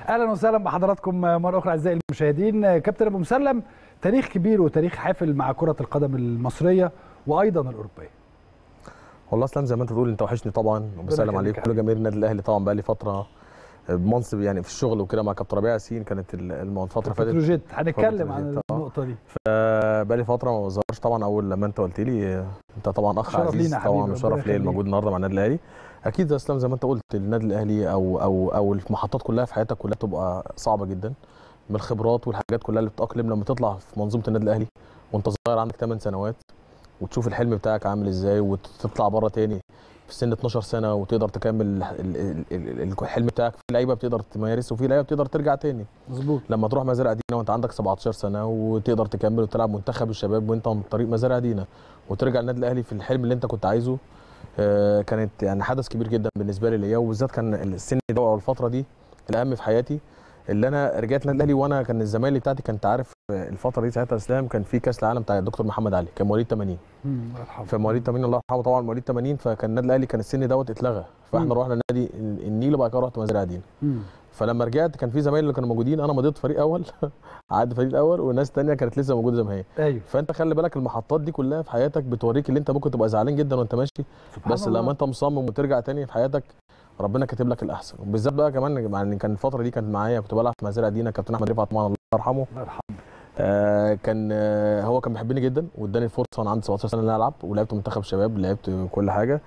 اهلا وسهلا بحضراتكم مره اخرى اعزائي المشاهدين كابتن ابو مسلم تاريخ كبير وتاريخ حافل مع كره القدم المصريه وايضا الاوروبيه والله اسلام زي ما انت تقول انت وحشني طبعا وبسلم يخليك عليك يا كل جماهير النادي الاهلي طبعا بقى لي فتره بمنصب يعني في الشغل وكده مع كابتن ربيع ياسين كانت ال- الم- الفتره اللي فاتت بتروجيت هنتكلم عن بتروجيت، آه. النقطه دي آه، بقى لي فتره ما بظهرش طبعا اول لما انت قلت لي آه، انت طبعا اخ شرف عزيز لينا يا حبيبي، طبعا ربنا وشرف ليا يخليك. الموجود النهارده مع النادي الاهلي اكيد يا اسلام زي ما انت قلت النادي الاهلي او او او المحطات كلها في حياتك كلها بتبقى صعبه جدا من الخبرات والحاجات كلها اللي بتتاقلم لما تطلع في منظومه النادي الاهلي وانت صغير عندك 8 سنوات وتشوف الحلم بتاعك عامل ازاي وتطلع بره تاني في سن 12 سنه وتقدر تكمل ال- ال- ال- ال- الحلم بتاعك في لعيبه بتقدر تمارس وفي لعيبه بتقدر ترجع تاني مظبوط لما تروح مزارع دينا وانت عندك 17 سنه وتقدر تكمل وتلعب منتخب الشباب وانت عن طريق مزارع دينا وترجع النادي الاهلي في الحلم اللي انت كنت عايزه آه، كانت يعني حدث كبير جدا بالنسبه لي ليا وبالذات كان السن ده او الفتره دي الاهم في حياتي اللي انا رجعت النادي الاهلي وانا كان الزمايل بتاعتي كنت عارف آه، الفتره دي ساعتها اسلام كان في كاس العالم بتاع الدكتور محمد علي كان مواليد 80 مم، الله يرحمه فمواليد 80 الله يرحمه طبعا مواليد 80 فكان النادي الاهلي كان السن دوت اتلغى فاحنا مم. رحنا نادي النيل وبعد كده رحت مزارع دينا مم. فلما رجعت كان في زمايلي اللي كانوا موجودين انا مضيت فريق اول قعدت فريق الاول وناس تانية كانت لسه موجوده زي ما هي ايوه فانت خلي بالك المحطات دي كلها في حياتك بتوريك اللي انت ممكن تبقى زعلان جدا وانت ماشي سبحان بس الله. لما انت مصمم وترجع تاني في حياتك ربنا كاتب لك الاحسن وبالذات بقى كمان مع ان كان الفتره دي كانت معايا كنت بلعب في مزارع دينا كابتن احمد رفعت طبعا الله يرحمه الله يرحمه آه كان آه هو كان بيحبني جدا واداني الفرصه وانا عندي 17 سنه ان انا العب ولعبت منتخب شباب لعبت كل حاجه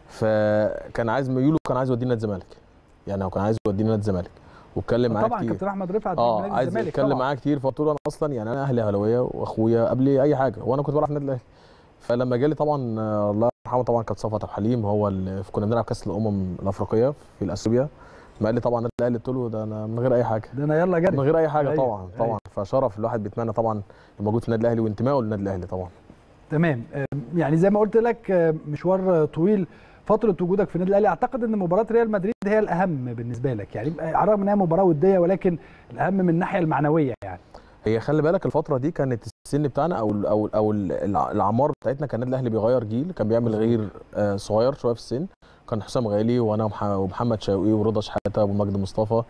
فكان عايز ميوله كان عايز يودينا نادي الزمالك يعني هو كان عايز يودينا نادي الزمالك واتكلم معايا طبعا كتير كابتن احمد رفعت من اه نادي عايز الزمالك يتكلم طبعاً. معايا كتير فقلت له انا اصلا يعني انا اهلي اهلاويه واخويا قبل اي حاجه وانا كنت بلعب في النادي الاهلي فلما جالي طبعا آه، الله يرحمه طبعا كانت صفوت عبد الحليم هو اللي كنا بنلعب كاس الامم الافريقيه في الاثيوبيا ما قال لي طبعا النادي الاهلي قلت له ده انا من غير اي حاجه ده انا يلا جري من غير اي حاجه أيوة، طبعا طبعا أيوة. فشرف الواحد بيتمنى طبعا يبقى موجود في النادي الاهلي وانتمائه للنادي الاهلي طبعا تمام آه، يعني زي ما قلت لك آه، مشوار طويل فتره وجودك في النادي الاهلي اعتقد ان مباراه ريال مدريد هي الاهم بالنسبه لك يعني آه، على الرغم انها مباراه وديه ولكن الاهم من الناحيه المعنويه يعني هي خلي بالك الفتره دي كانت السن بتاعنا او ال او ال او ال- الع- الاعمار بتاعتنا كان النادي الاهلي بيغير جيل كان بيعمل غير آه، صغير شويه في السن كان حسام غالي وانا ومح- ومحمد شوقي ورضا شحاته ومجدي مصطفى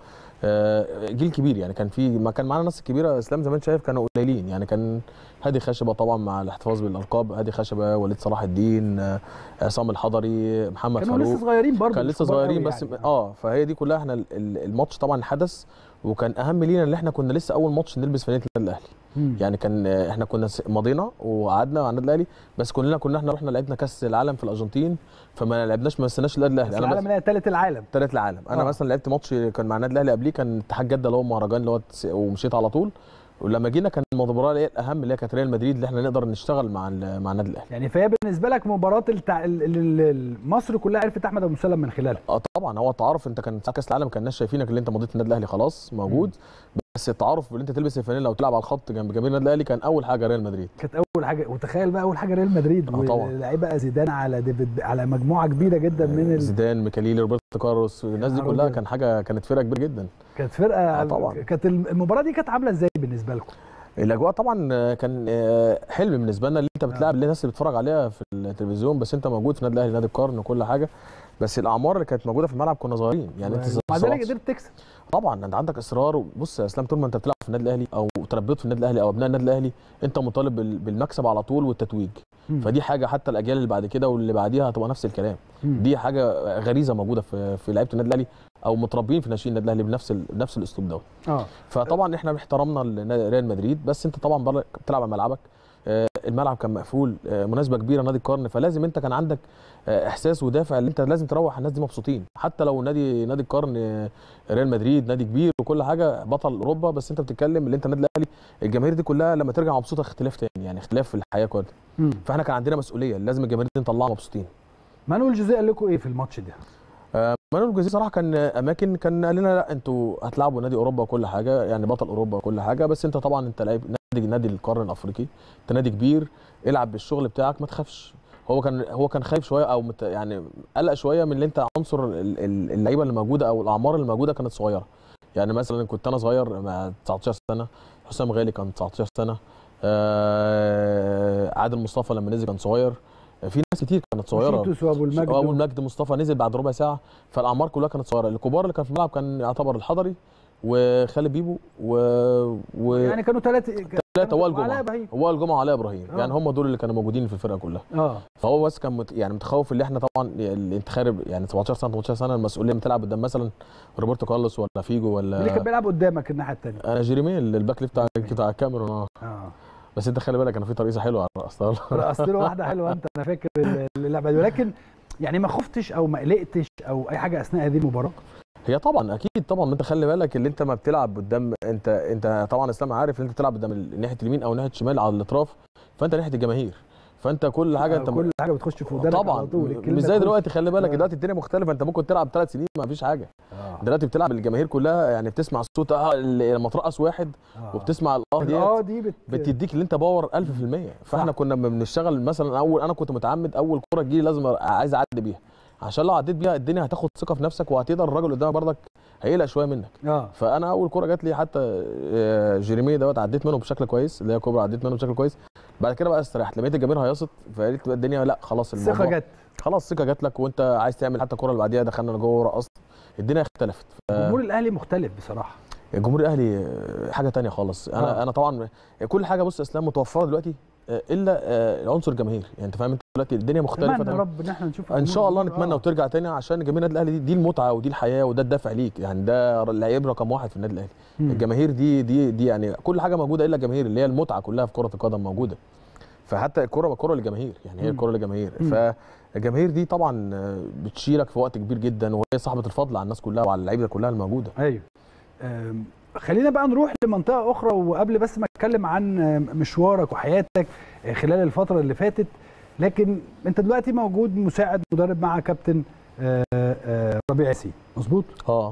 آه، جيل كبير يعني كان في ما كان معانا ناس كبيره اسلام زي ما انت شايف كانوا قليلين يعني كان هادي خشبه طبعا مع الاحتفاظ بالالقاب هادي خشبه وليد صلاح الدين آه، عصام الحضري محمد كانوا فاروق لسه صغيرين برضه كان مش لسه كبار صغيرين قوي بس يعني. اه فهي دي كلها احنا ال- ال- الماتش طبعا حدث وكان اهم لينا ان احنا كنا لسه اول ماتش نلبس فانيله النادي الاهلي مم. يعني كان آه، احنا كنا س- مضينا وقعدنا مع النادي الاهلي بس كلنا كنا احنا رحنا لعبنا كاس العالم في الارجنتين فما لعبناش ما مثلناش النادي الاهلي بس انا العالم بس اللي هي ثالث العالم ثالث العالم انا آه. مثلا لعبت ماتش كان مع النادي الاهلي قبليه كان اتحاد جده اللي هو مهرجان اللي هو التس- ومشيت على طول ولما جينا كان المباراه اللي هي الاهم اللي هي كانت ريال مدريد اللي احنا نقدر نشتغل مع ال- مع النادي الاهلي يعني فهي بالنسبه لك مباراه التع... ال- ال- ال- مصر كلها عرفت احمد ابو مسلم من خلالها اه طبعا هو التعارف انت كان ساعه كاس العالم كان الناس شايفينك اللي انت مضيت النادي الاهلي خلاص موجود بس التعارف اللي انت تلبس الفانيلا وتلعب على الخط جنب جماهير النادي الاهلي كان اول حاجه ريال مدريد كانت اول حاجه وتخيل بقى اول حاجه ريال مدريد آه طبعاً. ولاعيبه زيدان على ديفيد على مجموعه كبيره جدا من ال... زيدان ميكاليلي روبرتو كارلوس الناس دي يا كلها راجل. كان حاجه كانت فرقه كبيره جدا كانت فرقه آه طبعاً. كانت المباراه دي كانت عامله ازاي بالنسبه لكم؟ الاجواء طبعا آه، كان آه، حلم بالنسبه لنا اللي انت بتلعب اللي الناس اللي بتتفرج عليها في التلفزيون بس انت موجود في النادي الاهلي نادي القرن وكل حاجه بس الاعمار اللي كانت موجوده في الملعب كنا صغيرين يعني انت مع ذلك 17 قدرت تكسب طبعا انت عندك اصرار بص يا اسلام طول ما انت بتلعب في النادي الاهلي او تربيت في النادي الاهلي او ابناء النادي الاهلي انت مطالب بال- بالمكسب على طول والتتويج مم. فدي حاجه حتى الاجيال اللي بعد كده واللي بعديها هتبقى نفس الكلام مم. دي حاجه غريزه موجوده في في لعيبه النادي الاهلي او متربيين في ناشئين النادي الاهلي بنفس ال- بنفس الاسلوب دوت اه فطبعا احنا احترمنا ال- ريال مدريد بس انت طبعا بره بتلعب على ملعبك آه، الملعب كان مقفول آه، مناسبه كبيره نادي القرن فلازم انت كان عندك آه، احساس ودافع اللي انت لازم تروح الناس دي مبسوطين حتى لو نادي نادي القرن آه، ريال مدريد نادي كبير وكل حاجه بطل اوروبا بس انت بتتكلم اللي انت النادي الاهلي الجماهير دي كلها لما ترجع مبسوطه اختلاف تاني يعني اختلاف في الحياه كلها مم. فاحنا كان عندنا مسؤوليه لازم الجماهير دي نطلعها مبسوطين مانويل جوزيه قال لكم ايه في الماتش ده؟ آه، مانويل جوزيه صراحه كان اماكن كان قال لنا لا انتوا هتلعبوا نادي اوروبا وكل حاجه يعني بطل اوروبا وكل حاجه بس انت طبعا انت لعيب نادي نادي القرن الافريقي انت نادي كبير العب بالشغل بتاعك ما تخافش هو كان هو كان خايف شويه او مت يعني قلق شويه من اللي انت عنصر ال- ال- اللعيبه اللي موجوده او الاعمار اللي موجوده كانت صغيره يعني مثلا كنت انا صغير مع 19 سنه حسام غالي كان 19 سنه آه عادل مصطفى لما نزل كان صغير في ناس كتير كانت صغيره شيتوس وابو المجد ابو المجد مصطفى نزل بعد ربع ساعه فالاعمار كلها كانت صغيره الكبار اللي كان في الملعب كان يعتبر الحضري وخالد بيبو و, و... يعني كانوا ثلاثه ثلاثه وائل وعلاء جمعه إبراهيم. وائل جمعه وعلاء ابراهيم آه. يعني هم دول اللي كانوا موجودين في الفرقه كلها اه فهو بس كان مت... يعني متخوف اللي احنا طبعا الانتخاب يعني 17 سنه 18 سنه المسؤوليه لما تلعب قدام مثلا روبرتو كارلوس ولا فيجو اللي كان ولا بيلعب قدامك الناحيه الثانيه انا جيريمي الباك ليفت بتاع بتاع الكاميرون اه اه بس انت خلي بالك انا في ترقيصه حلوه على اصلا اصل له واحده حلوه انت انا فاكر اللعبه دي ولكن يعني ما خفتش او ما قلقتش او اي حاجه اثناء هذه المباراه هي طبعا اكيد طبعا ما انت خلي بالك اللي انت ما بتلعب قدام انت انت طبعا اسلام عارف ان انت بتلعب قدام ال- ناحيه اليمين او ناحيه الشمال على الاطراف فانت ناحيه الجماهير فانت كل حاجه انت كل حاجه بتخش في ودانك طبعا على طول الكلمة مش زي تخش. دلوقتي خلي بالك آه. دلوقتي الدنيا مختلفه انت ممكن تلعب ثلاث سنين ما فيش حاجه آه. دلوقتي بتلعب الجماهير كلها يعني بتسمع الصوت اه ال- لما ترقص واحد آه. وبتسمع الاه ديت اه دي بت... بتديك اللي انت باور 1000% فاحنا صح. كنا لما بنشتغل مثلا اول انا كنت متعمد اول كوره تجيلي لازم أ- عايز اعدي بيها عشان لو عديت بيها الدنيا هتاخد ثقه في نفسك وهتقدر الراجل قدامك برضك هيقلق شويه منك اه فانا اول كوره جات لي حتى آه، جيريمي دوت عديت منه بشكل كويس اللي هي كوبرا عديت منه بشكل كويس بعد كده بقى استريحت لما لقيت الجماهير هيصت فقلت بقى الدنيا لا خلاص الثقه الموضوع جت خلاص الثقه جات لك وانت عايز تعمل حتى الكوره اللي بعديها دخلنا جوه ورقصت الدنيا اختلفت جمهور الاهلي مختلف بصراحه الجمهور الاهلي آه، حاجه تانية خالص انا آه. انا طبعا كل حاجه بص يا اسلام متوفره دلوقتي آه، الا آه، عنصر الجماهير يعني انت فاهم انت دلوقتي الدنيا مختلفه اتمنى يا تماماً. رب ان احنا نشوف ان شاء الله الجمهور. نتمنى آه. وترجع تاني عشان جماهير النادي الاهلي دي, دي المتعه ودي الحياه وده الدافع ليك يعني ده اللعيب رقم واحد في النادي الاهلي مم. الجماهير دي دي دي يعني كل حاجه موجوده الا الجماهير اللي هي المتعه كلها في كره القدم موجوده فحتى الكره الكره للجماهير يعني هي مم. الكره للجماهير مم. فالجماهير دي طبعا آه، بتشيلك في وقت كبير جدا وهي صاحبه الفضل على الناس كلها وعلى اللعيبه كلها الموجوده ايوه أم، خلينا بقى نروح لمنطقه اخرى وقبل بس ما اتكلم عن أم، مشوارك وحياتك أه، خلال الفتره اللي فاتت لكن انت دلوقتي موجود مساعد مدرب مع كابتن أه، أه، ربيع ياسين مظبوط اه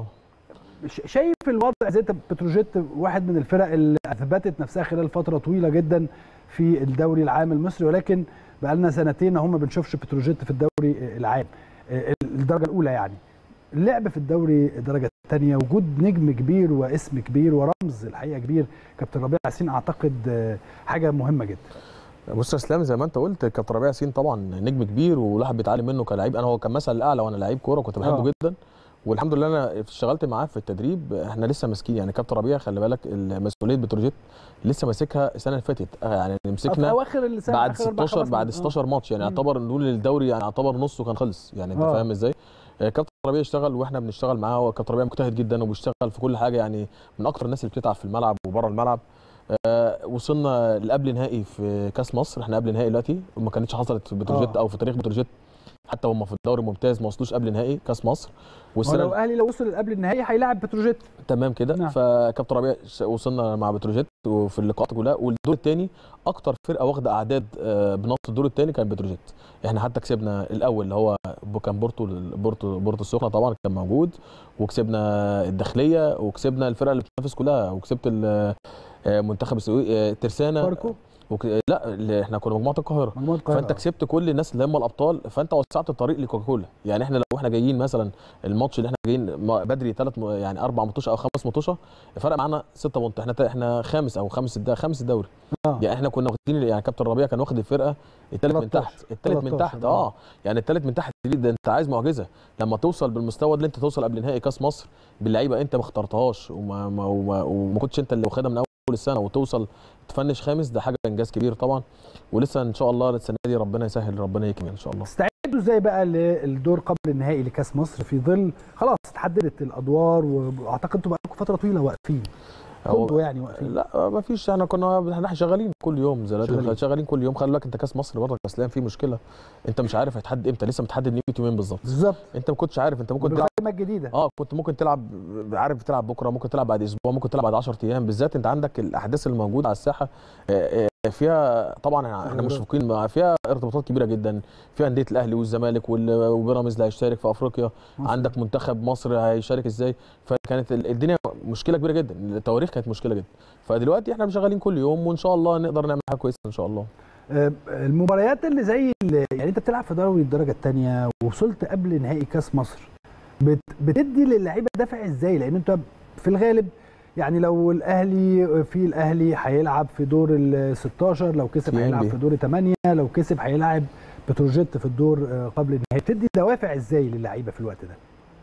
ش- شايف الوضع زي انت بتروجيت واحد من الفرق اللي اثبتت نفسها خلال فتره طويله جدا في الدوري العام المصري ولكن بقى لنا سنتين اهو ما بنشوفش بتروجيت في الدوري العام آه، الدرجه الاولى يعني اللعب في الدوري الدرجه الثانيه وجود نجم كبير واسم كبير ورمز الحقيقه كبير كابتن ربيع ياسين اعتقد آه، حاجه مهمه جدا بص يا اسلام زي ما انت قلت كابتن ربيع ياسين طبعا نجم كبير والواحد بيتعلم منه كلاعب انا هو كان مثل الاعلى وانا لعيب كوره كنت بحبه آه. جدا والحمد لله انا اشتغلت معاه في التدريب احنا لسه ماسكين يعني كابتن ربيع خلي بالك مسؤوليه بتروجيت لسه ماسكها السنه اللي فاتت آه، يعني في مسكنا اواخر السنه بعد آخر أربع 16 خمس بعد آه. 16 ماتش يعني مم. يعتبر نقول الدوري يعني يعتبر نصه كان خلص يعني انت آه. فاهم ازاي آه، كابتن ربيع اشتغل واحنا بنشتغل معاه هو كابتن ربيع مجتهد جدا وبيشتغل في كل حاجه يعني من اكتر الناس اللي بتتعب في الملعب وبره الملعب آه، وصلنا لقبل نهائي في كاس مصر احنا قبل نهائي دلوقتي وما كانتش حصلت في بتروجيت آه. او في تاريخ بتروجيت حتى هم في الدوري الممتاز ما وصلوش قبل نهائي كاس مصر هو والسنه لو اهلي لو وصل قبل النهائي هيلاعب بتروجيت تمام كده نعم. فكابتن ربيع ش- وصلنا مع بتروجيت وفي اللقاءات كلها والدور الثاني اكتر فرقه واخده اعداد آه، بنط الدور الثاني كانت بتروجيت احنا حتى كسبنا الاول اللي هو ب- كان بورتو بورتو بورتو السخنه طبعا كان موجود وكسبنا الداخليه وكسبنا الفرقه اللي بتنافس كلها وكسبت ال- آه، منتخب السويق آه، ترسانه فاركو وك... لا اللي احنا كنا مجموعه القاهره مجموعه القاهره فانت كسبت كل الناس اللي هم الابطال فانت وسعت الطريق لكوكاكولا يعني احنا لو احنا جايين مثلا الماتش اللي احنا جايين ما- بدري ثلاث يعني اربع ماتشات او خمس ماتشات فرق معانا 6 بونت احنا احنا خامس او خامس الد- خامس الدوري آه. يعني احنا كنا واخدين يعني كابتن ربيع كان واخد الفرقه الثالث من 13. تحت الثالث من 13 تحت آه. اه يعني الثالث من تحت دي ده انت عايز معجزه لما توصل بالمستوى اللي انت توصل قبل نهائي كاس مصر باللعيبه انت ما اخترتهاش وما ما وما, وما كنتش انت اللي واخدها من اول السنه وتوصل تفنش خامس ده حاجه انجاز كبير طبعا ولسه ان شاء الله السنه دي ربنا يسهل ربنا يكمل ان شاء الله استعدوا ازاي بقى للدور قبل النهائي لكاس مصر في ظل خلاص اتحددت الادوار واعتقد انتوا بقى لكم فتره طويله واقفين هو- كنتوا يعني واقفين لا ما فيش احنا كنا احنا شغالين كل يوم زي شغالين. شغالين. شغالين كل يوم خلي بالك انت كاس مصر برضه اسلام في مشكله انت مش عارف هيتحدد امتى لسه متحدد نيمه يومين بالظبط بالظبط انت ما كنتش عارف انت ممكن تلعب بالقائمه الجديده اه كنت ممكن تلعب عارف تلعب بكره ممكن تلعب بعد اسبوع ممكن تلعب بعد 10 ايام بالذات انت عندك الاحداث اللي موجوده على الساحه آه، آه، فيها طبعا احنا تغيرات. مشفقين مع- فيها ارتباطات كبيره جدا فيها انديه الاهلي والزمالك وال- وبيراميدز اللي هيشترك في افريقيا مصر. عندك منتخب مصر هيشارك ازاي فكانت ال- الدنيا مشكله كبيره جدا التواريخ كانت مشكله جدا فدلوقتي احنا شغالين كل يوم وان شاء الله نقدر نعمل حاجه كويسه ان شاء الله آه، المباريات اللي زي ال- يعني انت بتلعب في دوري الدرجه الثانيه ووصلت قبل نهائي كاس مصر بت بتدي للعيبه دافع ازاي لان انت في الغالب يعني لو الاهلي في الاهلي هيلعب في دور ال 16 لو كسب في هيلعب NBA. في دور 8 لو كسب هيلعب بتروجيت في الدور آه، قبل النهائي بتدي دوافع ازاي للعيبه في الوقت ده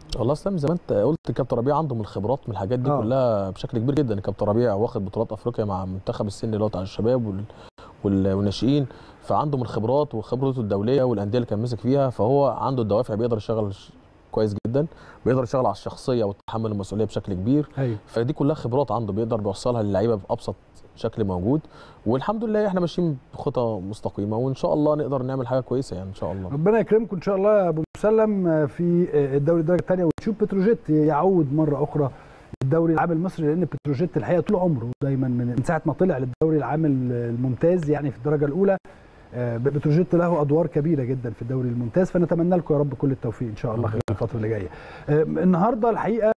والله اسلام زي ما انت قلت كابتن ربيع عنده من الخبرات من الحاجات دي آه. آه. كلها بشكل كبير جدا كابتن ربيع واخد بطولات افريقيا مع منتخب السن اللي هو بتاع الشباب وال... وال... والناشئين فعنده من الخبرات وخبرته الدوليه والانديه اللي كان ماسك فيها فهو عنده الدوافع بيقدر يشتغل ش- كويس جدا بيقدر يشتغل على الشخصيه وتحمل المسؤوليه بشكل كبير ايوه فدي كلها خبرات عنده بيقدر بيوصلها للعيبه بابسط شكل موجود والحمد لله احنا ماشيين بخطى مستقيمه وان شاء الله نقدر نعمل حاجه كويسه يعني ان شاء الله ربنا يكرمكم ان شاء الله يا ابو مسلم في الدوري الدرجه الثانيه ونشوف بتروجيت يعود مره اخرى الدوري العام المصري لان بتروجيت الحقيقه طول عمره دايما من من ساعه ما طلع للدوري العام الممتاز يعني في الدرجه الاولى آه، بتروجيت له ادوار كبيره جدا في الدوري الممتاز فنتمنى لكم يا رب كل التوفيق ان شاء الله خلال الفتره اللي جايه. آه، النهارده الحقيقه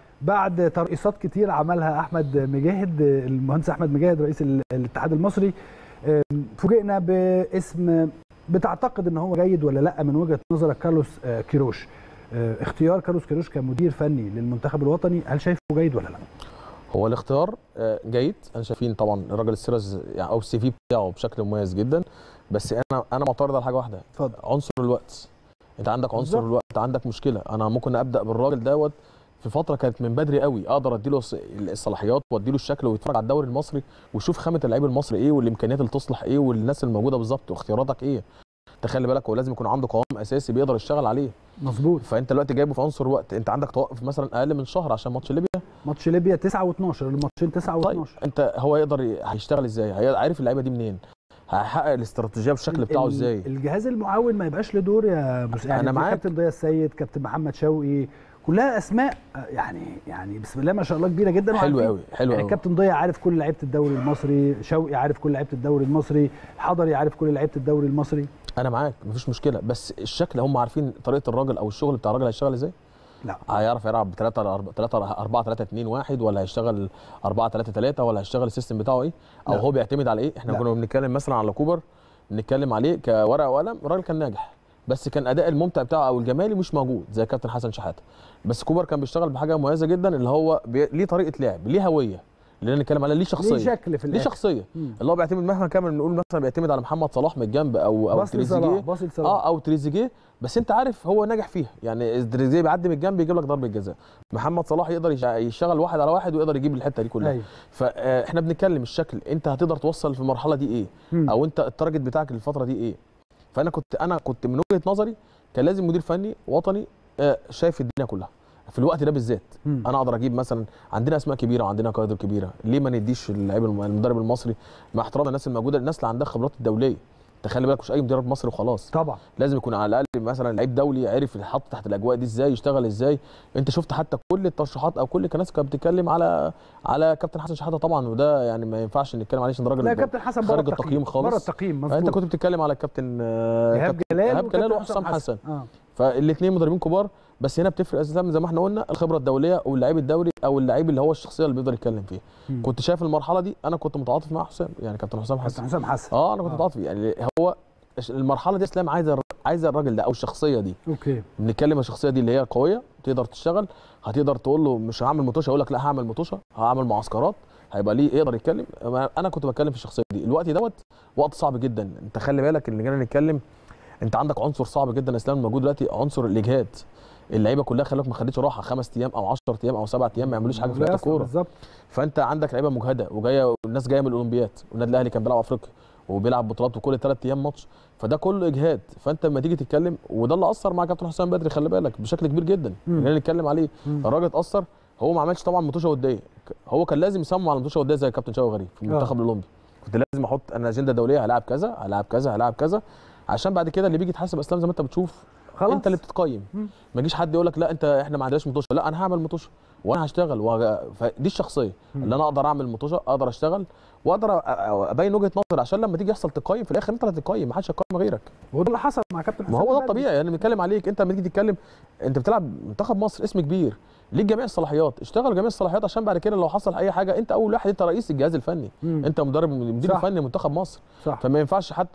بعد ترقيصات كتير عملها احمد مجاهد آه، المهندس احمد مجاهد رئيس ال- الاتحاد المصري آه، فوجئنا باسم بتعتقد ان هو جيد ولا لا من وجهه نظرك كارلوس آه، كيروش آه، اختيار كارلوس كيروش كمدير فني للمنتخب الوطني هل شايفه جيد ولا لا؟ هو الاختيار آه، جيد انا شايفين طبعا الراجل السيره ز- يعني او السي في بتاعه بشكل مميز جدا بس انا انا معترض على حاجه واحده اتفضل عنصر الوقت انت عندك عنصر بالظبط. الوقت عندك مشكله انا ممكن ابدا بالراجل دوت في فتره كانت من بدري قوي اقدر اديله الص- الصلاحيات واديله الشكل ويتفرج على الدوري المصري ويشوف خامه اللعيب المصري ايه والامكانيات اللي تصلح ايه والناس الموجوده بالظبط واختياراتك ايه تخلي بالك هو لازم يكون عنده قوام اساسي بيقدر يشتغل عليه مظبوط فانت دلوقتي جايبه في عنصر الوقت انت عندك توقف مثلا اقل من شهر عشان ماتش ليبيا ماتش ليبيا 9 و12 الماتشين 9 طيب و12 انت هو يقدر ي- هيشتغل ازاي هي- عارف اللعيبه دي منين هيحقق الاستراتيجيه بالشكل بتاعه ال- ازاي الجهاز المعاون ما يبقاش له دور يا بس يعني أنا في معاك. كابتن ضياء السيد كابتن محمد شوقي كلها اسماء آه، يعني يعني بسم الله ما شاء الله كبيره جدا حلو وعارفين. قوي حلو يعني قوي كابتن ضياء عارف كل لعيبه الدوري المصري شوقي عارف كل لعيبه الدوري المصري الحضري عارف كل لعيبه الدوري المصري انا معاك مفيش مشكله بس الشكل هم عارفين طريقه الراجل او الشغل بتاع الراجل هيشتغل ازاي لا هيعرف يلعب ب 3 3 4 3 2 1 ولا هيشتغل 4 3 3 ولا هيشتغل السيستم بتاعه ايه او لا. هو بيعتمد على ايه احنا لا. كنا بنتكلم مثلا على كوبر بنتكلم عليه كورقه وقلم الراجل كان ناجح بس كان اداء الممتع بتاعه او الجمالي مش موجود زي كابتن حسن شحاته بس كوبر كان بيشتغل بحاجه مميزه جدا اللي هو بي... ليه طريقه لعب ليه هويه اللي نتكلم عليها ليه شخصيه ليه شكل في ليه الاخر شخصيه مم. اللي هو بيعتمد مهما كان بنقول مثلا بيعتمد على محمد صلاح من الجنب او او باص تريزيجيه لصلاح باص لصلاح اه او تريزيجيه بس انت عارف هو ناجح فيها يعني تريزيجيه بيعدي من الجنب يجيب لك ضربه جزاء محمد صلاح يقدر يش- يشتغل واحد على واحد ويقدر يجيب الحته دي كلها ايوه فاحنا بنتكلم الشكل انت هتقدر توصل في المرحله دي ايه مم. او انت التارجت بتاعك للفتره دي ايه فانا كنت انا كنت من وجهه نظري كان لازم مدير فني وطني آه، شايف الدنيا كلها في الوقت ده بالذات مم. انا اقدر اجيب مثلا عندنا اسماء كبيره وعندنا كوادر كبيره ليه ما نديش اللعيب الم- المدرب المصري مع احترام الناس الموجوده الناس اللي عندها خبرات الدوليه تخلي بالك مش اي مدرب مصري وخلاص طبعا لازم يكون على الاقل مثلا لعيب دولي عرف يتحط تحت الاجواء دي ازاي يشتغل ازاي انت شفت حتى كل الترشيحات او كل الناس كانت بتتكلم على على كابتن حسن شحاته طبعا وده يعني ما ينفعش نتكلم عليه عشان راجل لا كابتن حسن بره خارج التقييم التقييم خالص. بره التقييم مظبوط انت كنت بتتكلم على الكابتن آه، ايهاب كابتن جلال ايهاب جلال وكابتن وحسام حسن اه فالاثنين مدربين كبار بس هنا بتفرق اساسا زي ما احنا قلنا الخبره الدوليه واللعيب الدولي او اللعيب اللي هو الشخصيه اللي بيقدر يتكلم فيها مم. كنت شايف المرحله دي انا كنت متعاطف مع حسام يعني كابتن حسام كابتن حسن حسام حسن اه انا كنت آه. متعاطف يعني هو المرحله دي اسلام عايزه عايزه الراجل ده او الشخصيه دي اوكي بنتكلم عن الشخصيه دي اللي هي قويه تقدر تشتغل هتقدر تقول له مش هعمل مطوشه يقول لك لا هعمل مطوشه هعمل معسكرات هيبقى ليه يقدر يتكلم انا كنت بتكلم في الشخصيه دي الوقت دوت وقت صعب جدا انت خلي بالك ان جينا نتكلم انت عندك عنصر صعب جدا اسلام موجود دلوقتي عنصر الاجهاد اللعيبه كلها خلي بالك ما خدتش راحه خمس ايام او 10 ايام او 7 ايام ما يعملوش حاجه في لا لعبه يصلح الكوره بالظبط فانت عندك لعيبه مجهده وجايه والناس جايه من الاولمبياد والنادي الاهلي كان بيلعب افريقيا وبيلعب بطولات وكل ثلاث ايام ماتش فده كله اجهاد فانت لما تيجي تتكلم وده اللي اثر مع كابتن حسام بدري خلي بالك بشكل كبير جدا مم. اللي نتكلم عليه مم. الراجل اتاثر هو ما عملش طبعا مطوشه وديه ك- هو كان لازم يصمم على مطوشه وديه زي كابتن شوقي غريب في المنتخب الاولمبي كنت لازم احط انا اجنده دوليه هلاعب كذا هلاعب كذا هلاعب كذا عشان بعد كده اللي بيجي يتحاسب اسلام زي ما انت بتشوف خلاص انت اللي بتتقيم مم. ما يجيش حد يقول لك لا انت احنا ما عندناش مطوشه لا انا هعمل مطوشه وانا هشتغل وهج... فدي الشخصيه مم. اللي انا اقدر اعمل مطوشه اقدر اشتغل واقدر أ- أ- ابين وجهه نظري عشان لما تيجي يحصل تقيم في الاخر انت اللي هتقيم ما حدش هيقيم غيرك وده اللي حصل مع كابتن حسام ما هو ده بدري. الطبيعي يعني بنتكلم عليك انت لما تيجي تتكلم انت بتلعب منتخب مصر اسم كبير ليك جميع الصلاحيات اشتغل جميع الصلاحيات عشان بعد كده لو حصل اي حاجه انت اول واحد انت رئيس الجهاز الفني مم. انت مدرب مدير صح. فني منتخب مصر صح فما ينفعش حتى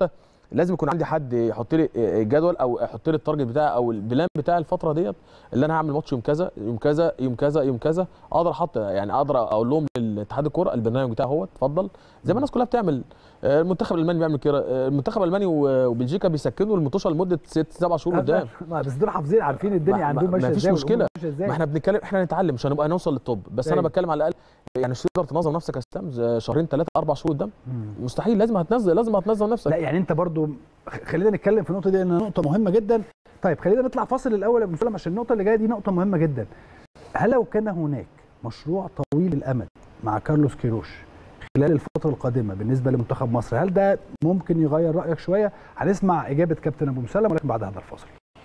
لازم يكون عندي حد يحط لي الجدول او يحط لي التارجت بتاعي او البلان بتاع الفتره ديت اللي انا هعمل ماتش يوم كذا يوم كذا يوم كذا يوم كذا اقدر احط يعني اقدر اقول لهم للاتحاد الكوره البرنامج بتاعي اهو اتفضل زي ما الناس كلها بتعمل آه، المنتخب الالماني بيعمل كده آه، المنتخب الالماني و- وبلجيكا بيسكنوا المطوشه لمده ست سبع شهور قدام ما بس دول حافظين عارفين ما- الدنيا ما- عندهم ما ماشيه فيش ازاي والأمور مشكلة. ماشية ازاي ما احنا بنتكلم احنا نتعلم مش هنبقى نوصل للتوب بس انا أيوة. بتكلم على الاقل يعني مش تقدر تنظم نفسك يا اسلام زي شهرين ثلاثه اربع شهور قدام مم. مستحيل لازم هتنزل لازم هتنظم نفسك لا يعني انت برضو خ- خلينا نتكلم في النقطه دي لانها نقطه مهمه جدا طيب خلينا نطلع فاصل الاول يا ابو مسلم عشان النقطه اللي جايه دي نقطه مهمه جدا هل لو كان هناك مشروع طويل الامد مع كارلوس كيروش خلال الفتره القادمه بالنسبه لمنتخب مصر هل ده ممكن يغير رايك شويه هنسمع اجابه كابتن ابو مسلم ولكن بعد هذا الفاصل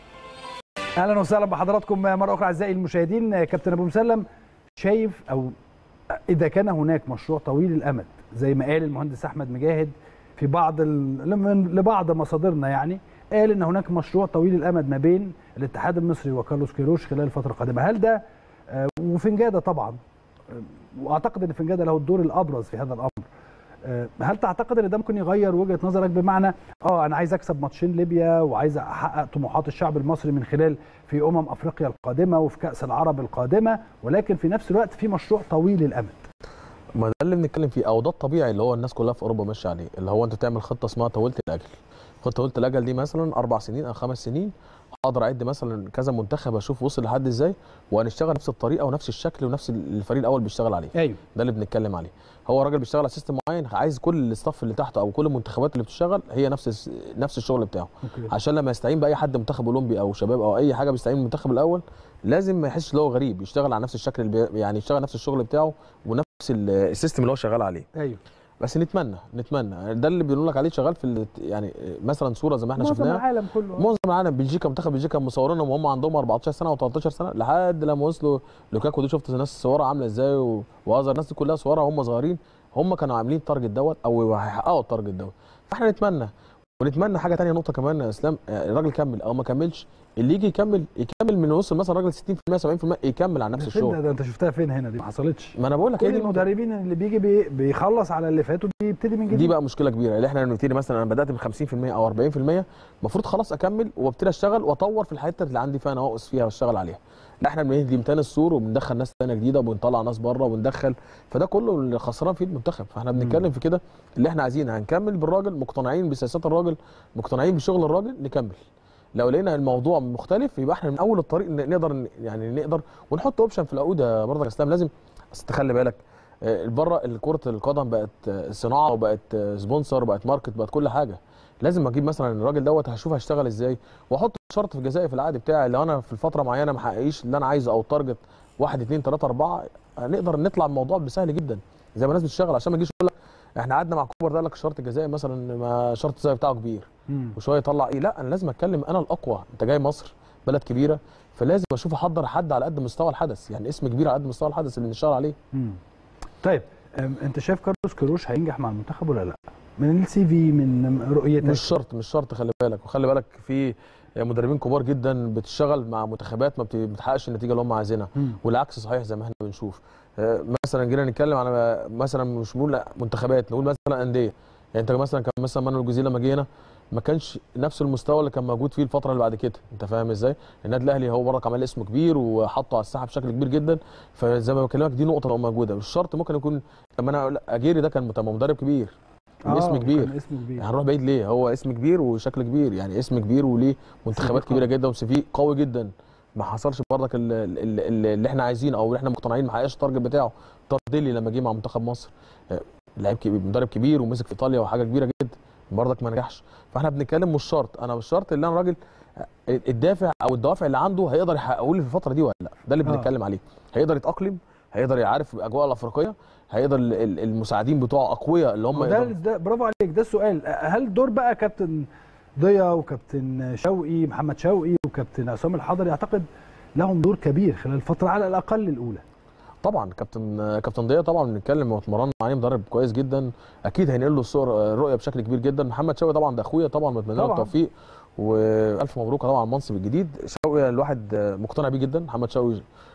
اهلا وسهلا بحضراتكم مره اخرى اعزائي المشاهدين كابتن ابو مسلم شايف او اذا كان هناك مشروع طويل الامد زي ما قال المهندس احمد مجاهد في بعض ال... من- لبعض مصادرنا يعني قال ان هناك مشروع طويل الامد ما بين الاتحاد المصري وكارلوس كيروش خلال الفتره القادمه هل ده آه، وفنجاده طبعا آه، واعتقد ان فنجاده له الدور الابرز في هذا الامر آه، هل تعتقد ان ده ممكن يغير وجهه نظرك بمعنى اه انا عايز اكسب ماتشين ليبيا وعايز احقق طموحات الشعب المصري من خلال في امم افريقيا القادمه وفي كاس العرب القادمه ولكن في نفس الوقت في مشروع طويل الامد ما ده اللي بنتكلم فيه او ده الطبيعي اللي هو الناس كلها في اوروبا ماشيه عليه اللي هو انت تعمل خطه اسمها طويله الاجل خطه طويله الاجل دي مثلا اربع سنين او خمس سنين اقدر اعد مثلا كذا منتخب اشوف وصل لحد ازاي وهنشتغل نفس الطريقه ونفس الشكل ونفس الفريق الاول بيشتغل عليه ايوه ده اللي بنتكلم عليه هو راجل بيشتغل على سيستم معين عايز كل الاستاف اللي تحته او كل المنتخبات اللي بتشتغل هي نفس الس- نفس الشغل بتاعه اوكي عشان لما يستعين باي حد منتخب اولمبي او شباب او اي حاجه بيستعين بالمنتخب الاول لازم ما يحسش ان هو غريب يشتغل على نفس الشكل اللي بي... يعني يشتغل نفس الشغل بتاعه ونفس ال- السيستم اللي هو شغال عليه ايوه بس نتمنى نتمنى ده اللي بيقول لك عليه شغال في ال- يعني مثلا صوره زي ما احنا معظم شفناها العالم كله معظم العالم بلجيكا منتخب بلجيكا مصورينهم وهم عندهم 14 سنه او 13 سنه لحد لما وصلوا لوكاكو دي شفت الناس صورها عامله ازاي و- وهذا الناس دي كلها صورها وهم صغيرين هم كانوا عاملين التارجت دوت او هيحققوا التارجت دوت فاحنا نتمنى ونتمنى حاجه تانية نقطه كمان يا اسلام آه، الراجل كمل او ما كملش اللي يجي يكمل يكمل من وصل مثلا راجل 60% 70% يكمل على نفس ده فين ده, الشغل ده انت شفتها فين هنا دي ما حصلتش ما انا بقول لك هي كل دي النقطة. المدربين اللي بيجي بي بيخلص على اللي فات وبيبتدي من جديد دي بقى مشكله كبيره اللي احنا نبتدي مثلا انا بدات ب 50% او 40% المفروض خلاص اكمل وابتدي اشتغل واطور في الحته اللي عندي فيها نواقص فيها واشتغل عليها لا احنا بنهدي تاني السور وبندخل ناس تانية جديده وبنطلع ناس بره وبندخل فده كله اللي خسران فيه المنتخب فاحنا بنتكلم في كده اللي احنا عايزين هنكمل بالراجل مقتنعين بسياسات الراجل مقتنعين بشغل الراجل نكمل لو لقينا الموضوع مختلف يبقى احنا من اول الطريق ن- نقدر ن- يعني نقدر ونحط اوبشن في العقود يا برضك يا اسلام لازم بس تخلي بالك آه، بره كره القدم بقت آه، صناعه وبقت آه، سبونسر وبقت ماركت بقت كل حاجه لازم اجيب مثلا الراجل دوت هشوف هشتغل ازاي واحط شرط في الجزائي في العقد بتاعي لو انا في الفتره معينه ما حققيش اللي انا عايزه او تارجت 1 2 3 4 نقدر نطلع من الموضوع بسهل جدا زي ما الناس بتشتغل عشان ما يجيش يقول لك احنا قعدنا مع كوبر ده قال لك الشرط الجزائي مثلا ما شرط الجزائي بتاعه كبير مم. وشويه يطلع ايه لا انا لازم اتكلم انا الاقوى انت جاي مصر بلد كبيره فلازم اشوف احضر حد على قد مستوى الحدث يعني اسم كبير على قد مستوى الحدث اللي بنشتغل عليه مم. طيب أم، انت شايف كارلوس كيروش هينجح مع المنتخب ولا لا من السي في من رؤيتك مش شرط مش شرط خلي بالك وخلي بالك في مدربين كبار جدا بتشتغل مع منتخبات ما بت- بتحققش النتيجه اللي هم عايزينها مم. والعكس صحيح زي ما احنا بنشوف آه، مثلا جينا نتكلم على مثلا مش نقول لا منتخبات نقول مثلا انديه يعني انت مثلا كان مثلا مانويل الجوزيه لما جه هنا ما كانش نفس المستوى اللي كان موجود فيه الفتره اللي بعد كده انت فاهم ازاي النادي الاهلي هو برضك عمل اسم كبير وحطه على الساحه بشكل كبير جدا فزي ما بكلمك دي نقطه تبقى موجوده مش شرط ممكن يكون لما انا أقول- اجيري ده كان طب ما مدرب كبير آه، اسم كبير كان اسم كبير هنروح بعيد ليه هو اسم كبير وشكل كبير يعني اسم كبير وليه منتخبات قوي. كبيره جدا وسي في قوي جدا ما حصلش برضك ال- ال- ال- اللي احنا عايزينه او اللي احنا مقتنعين ما حققش التارجت بتاعه تارديلي لما جه مع منتخب مصر آه، لعيب كبير مدرب كبير ومسك في ايطاليا وحاجه كبيره جدا برضك ما نجحش فاحنا بنتكلم مش شرط انا مش شرط اللي انا راجل آه، الدافع او الدوافع اللي عنده هيقدر يحققه لي في الفتره دي ولا لا ده اللي آه. بنتكلم عليه هيقدر يتاقلم هيقدر يعرف الاجواء الافريقيه هيقدر ال- ال- المساعدين بتوعه اقوياء اللي هم ده, يقدروا- ده برافو عليك ده السؤال هل دور بقى كابتن ضيا وكابتن شوقي محمد شوقي وكابتن عصام الحضري اعتقد لهم دور كبير خلال الفتره على الاقل الاولى طبعا كابتن كابتن ضياء طبعا بنتكلم واتمرنا عليه مدرب كويس جدا اكيد هينقل له الصور الرؤيه بشكل كبير جدا محمد شوقي طبعا ده اخويا طبعا بتمنى له طبعاً. التوفيق والف مبروك طبعا على المنصب الجديد شوقي الواحد مقتنع بيه جدا محمد شوقي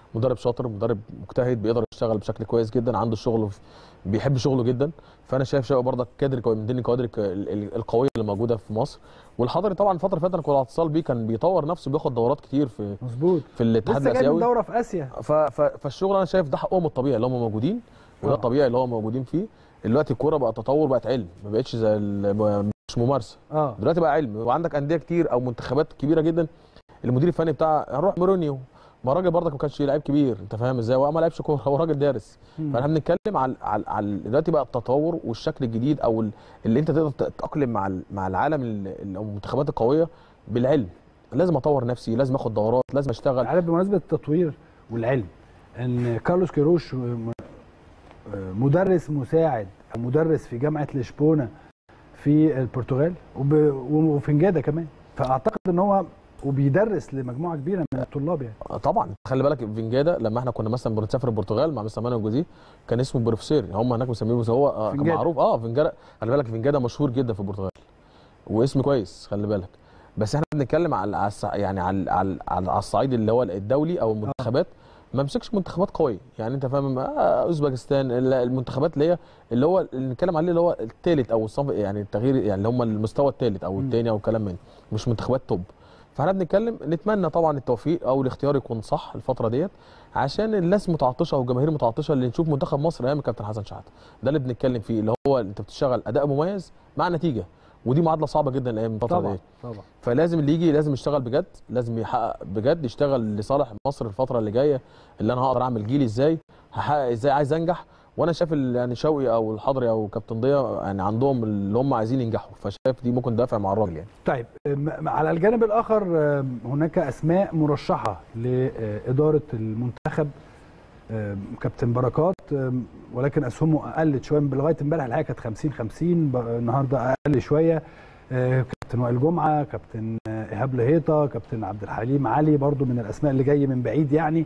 مدرب شاطر مدرب مجتهد بيقدر يشتغل بشكل كويس جدا عنده شغل بيحب شغله جدا فانا شايف شوقي برضك كادر كوي- من ضمن الكوادر الك- ال- ال- القويه اللي موجوده في مصر والحضري طبعا الفتره اللي فاتت انا كنت على اتصال بيه كان بيطور نفسه بياخد دورات كتير في مظبوط في الاتحاد لسه جاي من الاسيوي دوره في اسيا ف- ف- فالشغل انا شايف ده حقهم الطبيعي اللي هم موجودين وده آه. الطبيعي اللي هم موجودين فيه دلوقتي الكوره بقى تطور بقت علم ما بقتش زي ال- مش ممارسه اه دلوقتي بقى علم وعندك انديه كتير او منتخبات كبيره جدا المدير الفني بتاع هنروح مورينيو ما الراجل برضك ما كانش لعيب كبير انت فاهم ازاي هو ما لعبش كوره هو راجل دارس مم. فاحنا بنتكلم على على على دلوقتي بقى التطور والشكل الجديد او ال- اللي انت تقدر تتاقلم مع ال- مع العالم ال- ال- او المنتخبات القويه بالعلم لازم اطور نفسي لازم اخد دورات لازم اشتغل عارف بمناسبه التطوير والعلم ان كارلوس كيروش م- مدرس مساعد او مدرس في جامعه لشبونه في البرتغال وب- وفي نجاده كمان فاعتقد ان هو وبيدرس لمجموعه كبيره من الطلاب يعني آه طبعا خلي بالك فينجادا لما احنا كنا مثلا بنسافر البرتغال مع مستر مانويل جوزيه كان اسمه بروفيسور هم هناك مسمينه بس هو آه كان فنجادة. معروف اه فينجادا خلي بالك فينجادا مشهور جدا في البرتغال واسم كويس خلي بالك بس احنا بنتكلم على على الصع- يعني على على على على الصعيد اللي هو الدولي او المنتخبات ما مسكش منتخبات قويه يعني انت فاهم آه، اوزبكستان ال- المنتخبات اللي هي اللي هو اللي نتكلم عليه اللي هو الثالث او الصف يعني التغيير يعني اللي هم المستوى الثالث او مم. الثاني او الكلام من مش منتخبات توب فاحنا بنتكلم نتمنى طبعا التوفيق او الاختيار يكون صح الفتره ديت عشان الناس متعطشه والجماهير متعطشه اللي نشوف منتخب مصر ايام الكابتن حسن شحاته ده اللي بنتكلم فيه اللي هو انت بتشتغل اداء مميز مع نتيجه ودي معادله صعبه جدا الايام الفتره طبعا ديت طبعا فلازم اللي يجي لازم يشتغل بجد لازم يحقق بجد يشتغل لصالح مصر الفتره اللي جايه اللي انا هقدر اعمل جيلي ازاي هحقق ازاي عايز انجح وانا شايف ال- يعني شوقي او الحضري او كابتن ضياء يعني عندهم اللي هم عايزين ينجحوا فشايف دي ممكن دافع مع الراجل يعني طيب م- على الجانب الاخر آم، هناك اسماء مرشحه لاداره المنتخب آم، كابتن بركات آم، ولكن اسهمه قلت شويه من لغايه امبارح الحقيقه كانت 50 50 بقى النهارده اقل شويه آه، كابتن وائل جمعه كابتن آه، ايهاب لهيطه كابتن عبد الحليم علي برضو من الاسماء اللي جاي من بعيد يعني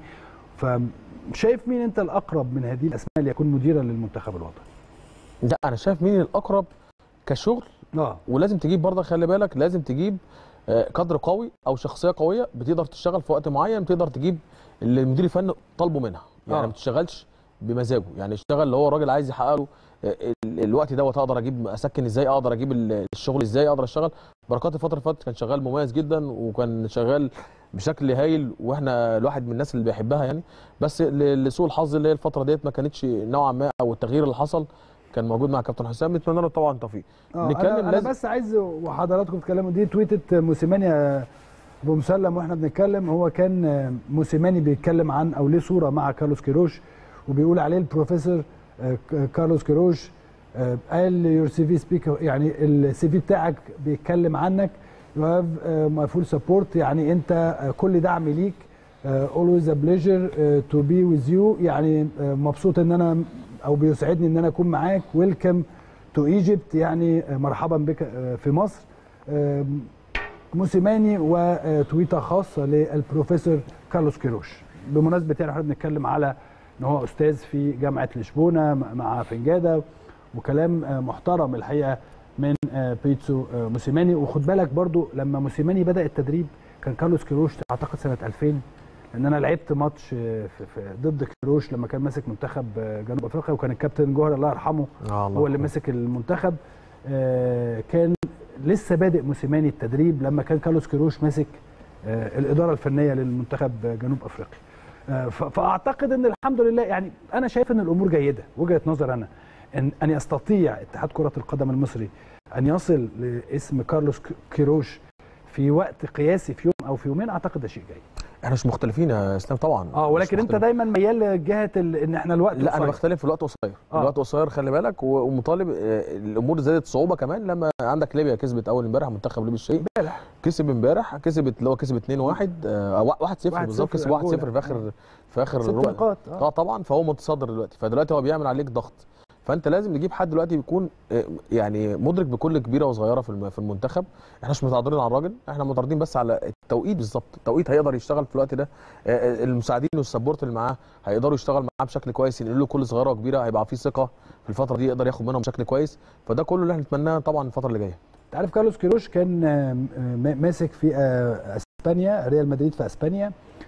فشايف مين انت الاقرب من هذه الاسماء ليكون مديرا للمنتخب الوطني؟ لا انا شايف مين الاقرب كشغل اه ولازم تجيب برضه خلي بالك لازم تجيب آه، قدر قوي او شخصيه قويه بتقدر تشتغل في وقت معين تقدر تجيب اللي المدير الفني طالبه منها يعني آه. ما تشتغلش بمزاجه يعني اشتغل اللي هو الراجل عايز يحقق له آه، ال- الوقت دوت اقدر اجيب اسكن ازاي اقدر اجيب ال- الشغل ازاي اقدر اشتغل بركات الفتره اللي فاتت كان شغال مميز جدا وكان شغال بشكل هايل واحنا الواحد من الناس اللي بيحبها يعني بس ل- لسوء الحظ اللي هي الفتره ديت ما كانتش نوعا ما او التغيير اللي حصل كان موجود مع كابتن حسام نتمنى له طبعا التوفيق اه نتكلم انا, أنا لازم- بس عايز وحضراتكم تتكلموا دي تويتة موسيماني يا ابو مسلم واحنا بنتكلم هو كان موسيماني بيتكلم عن او ليه صوره مع كارلوس كيروش وبيقول عليه البروفيسور آه، ك- كارلوس كيروش آه، قال يور سي في سبيك يعني السي في بتاعك بيتكلم عنك يو هاف ماي فول سبورت يعني انت آه، كل دعم ليك اولويز ا بليجر تو بي ويز يو يعني آه، مبسوط ان انا او بيسعدني ان انا اكون معاك ويلكم تو ايجيبت يعني آه، مرحبا بك آه، في مصر آم، موسيماني وتويته خاصه للبروفيسور كارلوس كيروش بمناسبه يعني احنا بنتكلم على ان هو استاذ في جامعه لشبونه مع فنجاده وكلام آه، محترم الحقيقه من آه، بيتسو آه، موسيماني وخد بالك برضو لما موسيماني بدا التدريب كان كارلوس كيروش اعتقد سنه 2000 لان انا لعبت ماتش آه، في في ضد كيروش لما كان ماسك منتخب آه، جنوب افريقيا وكان الكابتن جوهر الله يرحمه آه هو اللي مسك المنتخب آه، كان لسه بادئ موسيماني التدريب لما كان كارلوس كيروش ماسك آه، الاداره الفنيه للمنتخب جنوب افريقيا آه، ف- فاعتقد ان الحمد لله يعني انا شايف ان الامور جيده وجهه نظر انا ان ان يستطيع اتحاد كره القدم المصري ان يصل لاسم كارلوس ك- كيروش في وقت قياسي في يوم او في يومين اعتقد ده شيء جيد احنا مش مختلفين يا اسلام طبعا اه مش ولكن انت مختلفين. دايما ميال لجهه ال- ان احنا الوقت لا انا قصير. بختلف في الوقت قصير آه. الوقت قصير خلي بالك و- ومطالب آه، الامور زادت صعوبه كمان لما عندك ليبيا كسبت اول امبارح منتخب ليبيا الشيء امبارح كسب امبارح كسبت اللي هو كسب 2 1 1 0 1-0 بالظبط كسب 1 0 أنجولا. في اخر في اخر ست ربع نقاط اه طبعا فهو متصدر دلوقتي فدلوقتي هو بيعمل عليك ضغط فانت لازم تجيب حد دلوقتي بيكون آه، يعني مدرك بكل كبيره وصغيره في الم- في المنتخب احنا مش متعارضين على الراجل احنا متعارضين بس على التوقيت بالظبط التوقيت هيقدر يشتغل في الوقت ده آه، آه، المساعدين والسبورت اللي معاه هيقدروا يشتغل معاه بشكل كويس ينقلوا له كل صغيره وكبيره هيبقى في ثقه في الفتره دي يقدر ياخد منهم بشكل كويس فده كله اللي احنا نتمناه طبعا الفتره اللي جايه انت عارف كارلوس كيروش كان آم، آم، ماسك في آه، اسبانيا ريال مدريد في اسبانيا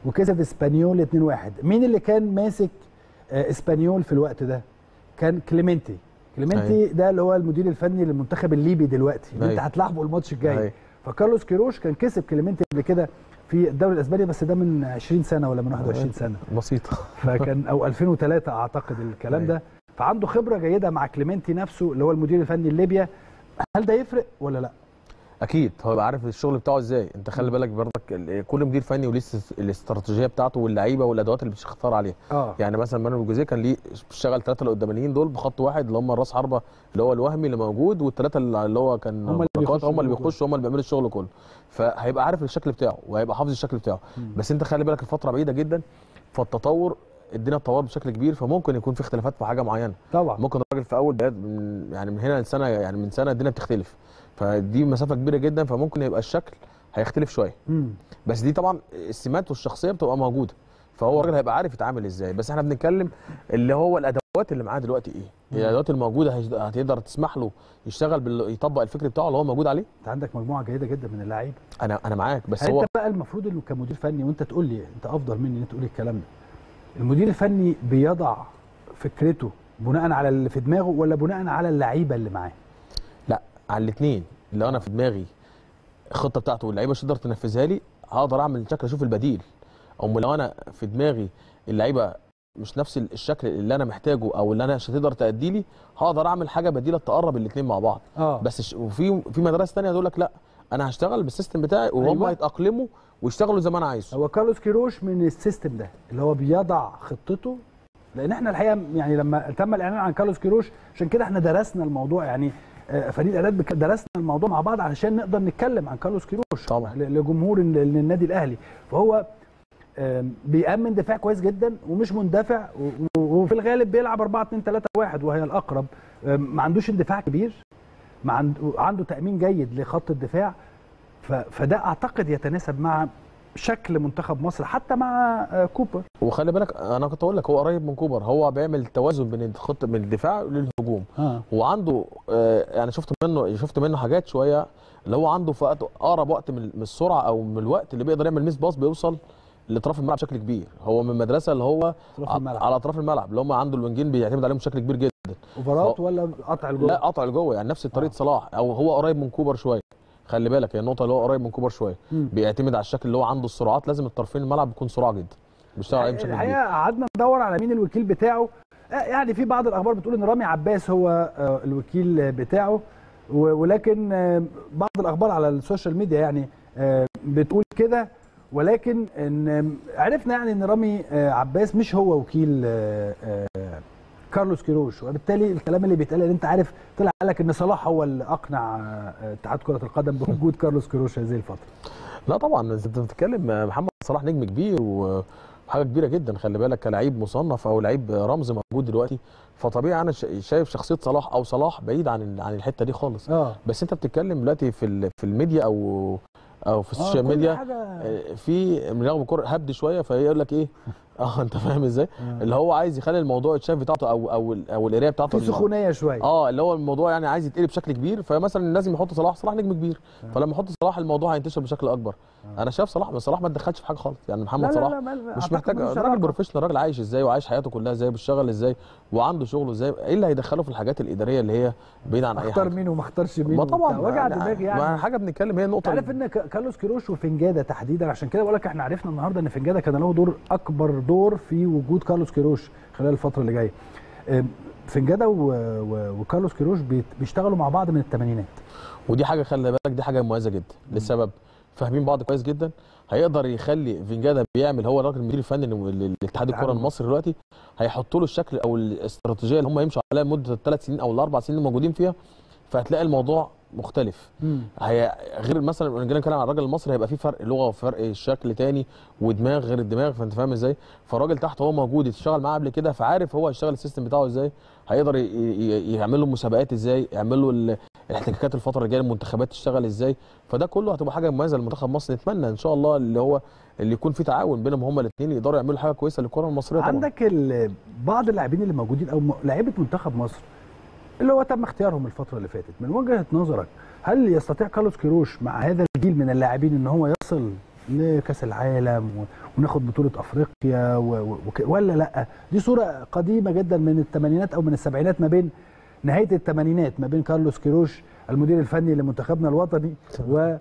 وكسب اسبانيول 2-1 مين اللي كان ماسك آه، اسبانيول في الوقت ده كان كليمنتي كليمنتي أيوة. ده اللي هو المدير الفني للمنتخب الليبي دلوقتي اللي انت أيوة. هتلاعبه الماتش الجاي أيوة. فكارلوس كيروش كان كسب كليمنتي قبل كده في الدوري الاسباني بس ده من 20 سنه ولا من 21 سنه بسيطه فكان او 2003 اعتقد الكلام أيوة. ده فعنده خبره جيده مع كليمنتي نفسه اللي هو المدير الفني لليبيا هل ده يفرق ولا لا؟ اكيد هو يبقى عارف الشغل بتاعه ازاي انت خلي بالك برضك ال- كل مدير فني وليه الس- الاستراتيجيه بتاعته واللعيبه والادوات اللي بيختار عليها اه يعني مثلا مانويل الجوزيه كان ليه اشتغل ثلاثه القدامانيين دول بخط واحد اللي هم الراس حربه اللي هو الوهمي اللي موجود والثلاثه اللي هو كان هم اللي بركات، بيخشوا هم اللي جوه. بيخشوا هم اللي بيعملوا الشغل كله فهيبقى عارف الشكل بتاعه وهيبقى حافظ الشكل بتاعه بس انت خلي بالك الفتره بعيده جدا فالتطور الدنيا اتطورت بشكل كبير فممكن يكون في اختلافات في حاجه معينه طبعا ممكن الراجل في اول بداية من يعني من هنا لسنه يعني من سنه الدنيا بتختلف فدي مسافه كبيره جدا فممكن يبقى الشكل هيختلف شويه مم. بس دي طبعا السمات والشخصيه بتبقى موجوده فهو الراجل هيبقى عارف يتعامل ازاي بس احنا بنتكلم اللي هو الادوات اللي معاه دلوقتي ايه الادوات الموجوده هيش- هتقدر تسمح له يشتغل بال... يطبق الفكر بتاعه اللي هو موجود عليه انت عندك مجموعه جيده جدا من اللعيبه انا انا معاك بس هل هو انت بقى المفروض انه كمدير فني وانت تقول لي انت افضل مني ان انت تقول لي الكلام ده المدير الفني بيضع فكرته بناء على اللي في دماغه ولا بناء على اللعيبه اللي معاه لا على الاثنين لو انا في دماغي الخطه بتاعته واللعيبه مش تقدر تنفذها لي هقدر اعمل شكل اشوف البديل او لو انا في دماغي اللعيبه مش نفس الشكل اللي انا محتاجه او اللي انا مش هتقدر تأدي لي هقدر اعمل حاجه بديله تقرب الاثنين مع بعض اه بس ش... وفي في مدارس ثانيه تقول لك لا انا هشتغل بالسيستم بتاعي وهم أيوة. يتاقلموا ويشتغلوا زي ما انا عايز هو كارلوس كيروش من السيستم ده اللي هو بيضع خطته لان احنا الحقيقه يعني لما تم الاعلان عن كارلوس كيروش عشان كده احنا درسنا الموضوع يعني آه، فريق الاعداد بك- درسنا الموضوع مع بعض علشان نقدر نتكلم عن كارلوس كيروش طبعا. ل- لجمهور ال- النادي الاهلي فهو آم، بيأمن دفاع كويس جدا ومش مندفع و- و- وفي الغالب بيلعب 4 2 3 1 وهي الاقرب آم، ما عندوش اندفاع كبير ما عنده عنده تأمين جيد لخط الدفاع ف- فده اعتقد يتناسب مع شكل منتخب مصر حتى مع آه، كوبر وخلي بالك انا كنت اقول لك هو قريب من كوبر هو بيعمل توازن بين الخط من الدفاع للهجوم اه وعنده آه، يعني شفت منه شفت منه حاجات شويه اللي هو عنده في وقت اقرب وقت من من السرعه او من الوقت اللي بيقدر يعمل ميس باص بيوصل لاطراف الملعب بشكل كبير هو من مدرسه اللي هو أطراف ع- الملعب. على اطراف الملعب اللي هم عنده الوينجين بيعتمد عليهم بشكل كبير جدا اوفرات ولا قطع الجول لا قطع لجوه يعني نفس طريقه آه. صلاح او هو قريب من كوبر شويه خلي بالك هي النقطه اللي هو قريب من كوبر شويه مم. بيعتمد على الشكل اللي هو عنده السرعات لازم الطرفين الملعب يكون سرعه جدا بيشتغل عليه بشكل كبير الحقيقه قعدنا ندور على مين الوكيل بتاعه آه، يعني في بعض الاخبار بتقول ان رامي عباس هو آه، الوكيل بتاعه و- ولكن آه، بعض الاخبار على السوشيال ميديا يعني آه، بتقول كده ولكن ان آه، عرفنا يعني ان رامي آه، عباس مش هو وكيل آه، آه، كارلوس كيروش وبالتالي الكلام اللي بيتقال اللي انت عارف طلع قال لك ان صلاح هو اللي اقنع آه، اتحاد كره القدم بوجود كارلوس كيروش هذه الفتره لا طبعا انت بتتكلم محمد صلاح نجم كبير و- وحاجه كبيره جدا خلي بالك كلاعب مصنف او لعيب رمز موجود دلوقتي فطبيعي انا شا- شايف شخصيه صلاح او صلاح بعيد عن ال- عن الحته دي خالص اه بس انت بتتكلم دلوقتي في ال- في الميديا او او في السوشيال كل ميديا حاجة- آه، في من رغم الكوره هبد شويه فيقول لك ايه اه انت فاهم ازاي آه. اللي هو عايز يخلي الموضوع يتشاف بتاعته او او ال- او القرايه بتاعته في سخونيه شويه اه اللي هو الموضوع يعني عايز يتقلب بشكل كبير فمثلا لازم يحط صلاح صلاح نجم كبير فلما يحط صلاح الموضوع هينتشر بشكل اكبر انا شايف صلاح بس صلاح ما اتدخلش في حاجه خالص يعني محمد صلاح مش محتاج راجل بروفيشنال راجل عايش ازاي وعايش حياته كلها ازاي بيشتغل ازاي وعنده شغله ازاي ايه اللي هيدخله في الحاجات الاداريه اللي هي بعيد عن اي اختار حاجه مين وما اختارش مين ما طبعا وبتاع. وجع ما- دماغي ما يعني حاجه بنتكلم هي النقطه تعرف ان ك- كارلوس كيروش وفنجاده تحديدا عشان كده بقول لك احنا عرفنا النهارده ان فنجاده كان له دور اكبر دور في وجود كارلوس كيروش خلال الفتره اللي جايه أم، فنجاده و- و- وكارلوس كيروش بيت- بيشتغلوا مع بعض من الثمانينات ودي حاجه خلي بالك دي حاجه مميزه جدا لسبب فاهمين بعض كويس جدا هيقدر يخلي فينجادا بيعمل هو الراجل المدير الفني لل- لاتحاد الكره المصري دلوقتي هيحطوا له الشكل او الاستراتيجيه اللي هم يمشوا عليها لمده الثلاث سنين او الاربع سنين اللي موجودين فيها فهتلاقي الموضوع مختلف هي غير مثلا لما نيجي نتكلم عن الراجل المصري هيبقى في فرق لغه وفرق شكل تاني ودماغ غير الدماغ فانت فاهم ازاي فالراجل تحت هو موجود اشتغل معاه قبل كده فعارف هو هيشتغل السيستم بتاعه ازاي هيقدر ي- ي- يعمل له مسابقات ازاي يعمل له ال- الاحتكاكات الفتره الجايه المنتخبات تشتغل ازاي فده كله هتبقى حاجه مميزه لمنتخب مصر نتمنى ان شاء الله اللي هو اللي يكون في تعاون بينهم هما الاثنين يقدروا يعملوا حاجه كويسه للكره المصريه طبعا عندك ال- بعض اللاعبين اللي موجودين او م- لعيبه منتخب مصر اللي هو تم اختيارهم الفتره اللي فاتت من وجهه نظرك هل يستطيع كارلوس كيروش مع هذا الجيل من اللاعبين ان هو يصل لكاس العالم و- وناخد بطوله افريقيا و... و... وك- ولا لا دي صوره قديمه جدا من الثمانينات او من السبعينات ما بين نهايه الثمانينات ما بين كارلوس كيروش المدير الفني لمنتخبنا الوطني و آه،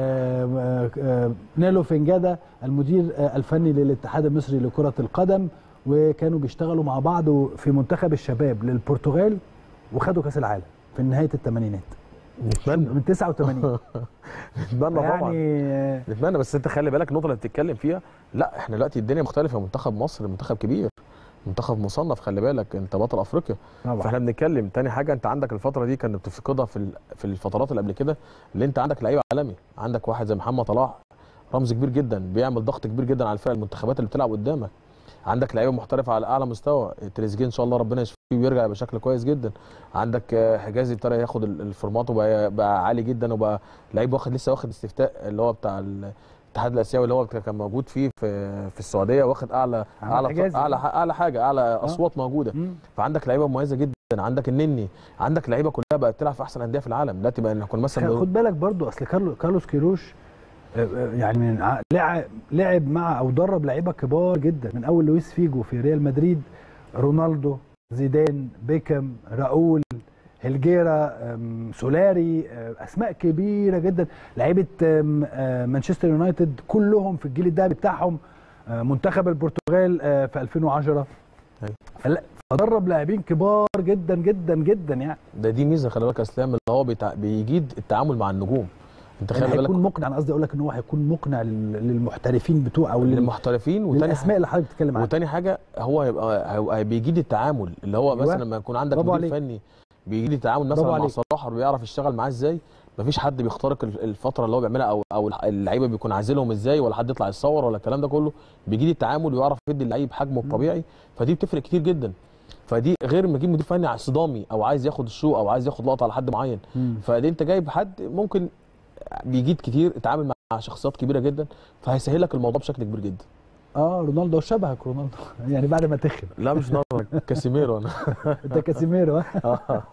آه، آه، نيلو فنجادا المدير آه، الفني للاتحاد المصري لكرة القدم وكانوا بيشتغلوا مع بعض في منتخب الشباب للبرتغال وخدوا كأس العالم في نهاية الثمانينات نتمنى من 89 نتمنى طبعا يعني آه، نتمنى بس انت خلي بالك النقطه اللي بتتكلم فيها لا احنا دلوقتي الدنيا مختلفه منتخب مصر منتخب كبير منتخب مصنف خلي بالك انت بطل افريقيا طبعا فاحنا بنتكلم تاني حاجه انت عندك الفتره دي كانت بتفقدها في ال- في الفترات اللي قبل كده اللي انت عندك لعيب عالمي عندك واحد زي محمد صلاح رمز كبير جدا بيعمل ضغط كبير جدا على الفرق المنتخبات اللي بتلعب قدامك عندك لعيبه محترفه على اعلى مستوى تريزيجيه ان شاء الله ربنا يشفيه ويرجع بشكل كويس جدا عندك آه، حجازي ابتدى ياخد ال- الفورمات وبقى بقى عالي جدا وبقى لعيب واخد لسه واخد استفتاء اللي هو بتاع الاتحاد الاسيوي اللي هو كان موجود فيه في في السعوديه واخد اعلى عماد اعلى حجازي. اعلى اعلى حاجه اعلى اصوات موجوده مم. فعندك لعيبه مميزه جدا عندك النني عندك لعيبه كلها بقت تلعب في احسن انديه في العالم دلوقتي بقى نكون مثلا خد بالك برضو اصل كارلو- كارلوس كيروش آه، آه، يعني من ع- لعب لعب مع او درب لعيبه كبار جدا من اول لويس فيجو في ريال مدريد رونالدو زيدان بيكم راؤول هلجيرا آم، سولاري آه، اسماء كبيره جدا لعيبه آم، آه، مانشستر يونايتد كلهم في الجيل الذهبي بتاعهم آه، منتخب البرتغال آه، في 2010 أيوة. فلا- فدرب لاعبين كبار جدا جدا جدا يعني ده دي ميزه خلي بالك يا اسلام اللي هو بيتع... بيجيد التعامل مع النجوم انت يعني خلي بالك هيكون مقنع انا قصدي اقول لك ان هو هيكون مقنع لل- للمحترفين بتوع او لل- للمحترفين وتاني للاسماء اللي حضرتك بتتكلم عنها وتاني حاجه هو هيبقى هيبقى بيجيد التعامل اللي هو أيوة. مثلا لما يكون عندك برافو مدير عليك. فني بيجيد التعامل برافو مثلا مع عليك. صلاح بيعرف يشتغل معاه ازاي مفيش حد بيخترق ال- الفتره اللي هو بيعملها او او اللعيبه بيكون عازلهم ازاي ولا حد يطلع يتصور ولا الكلام ده كله بيجيد التعامل ويعرف يدي اللعيب حجمه الطبيعي فدي بتفرق كتير جدا فدي غير ما تجيب مدير فني صدامي او عايز ياخد الشو او عايز ياخد لقطه على حد معين مم. فدي انت جايب حد ممكن بيجيد كتير اتعامل مع شخصيات كبيره جدا فهيسهل لك الموضوع بشكل كبير جدا اه رونالدو شبهك رونالدو يعني بعد ما تخن لا مش نظرك كاسيميرو انا انت كاسيميرو ها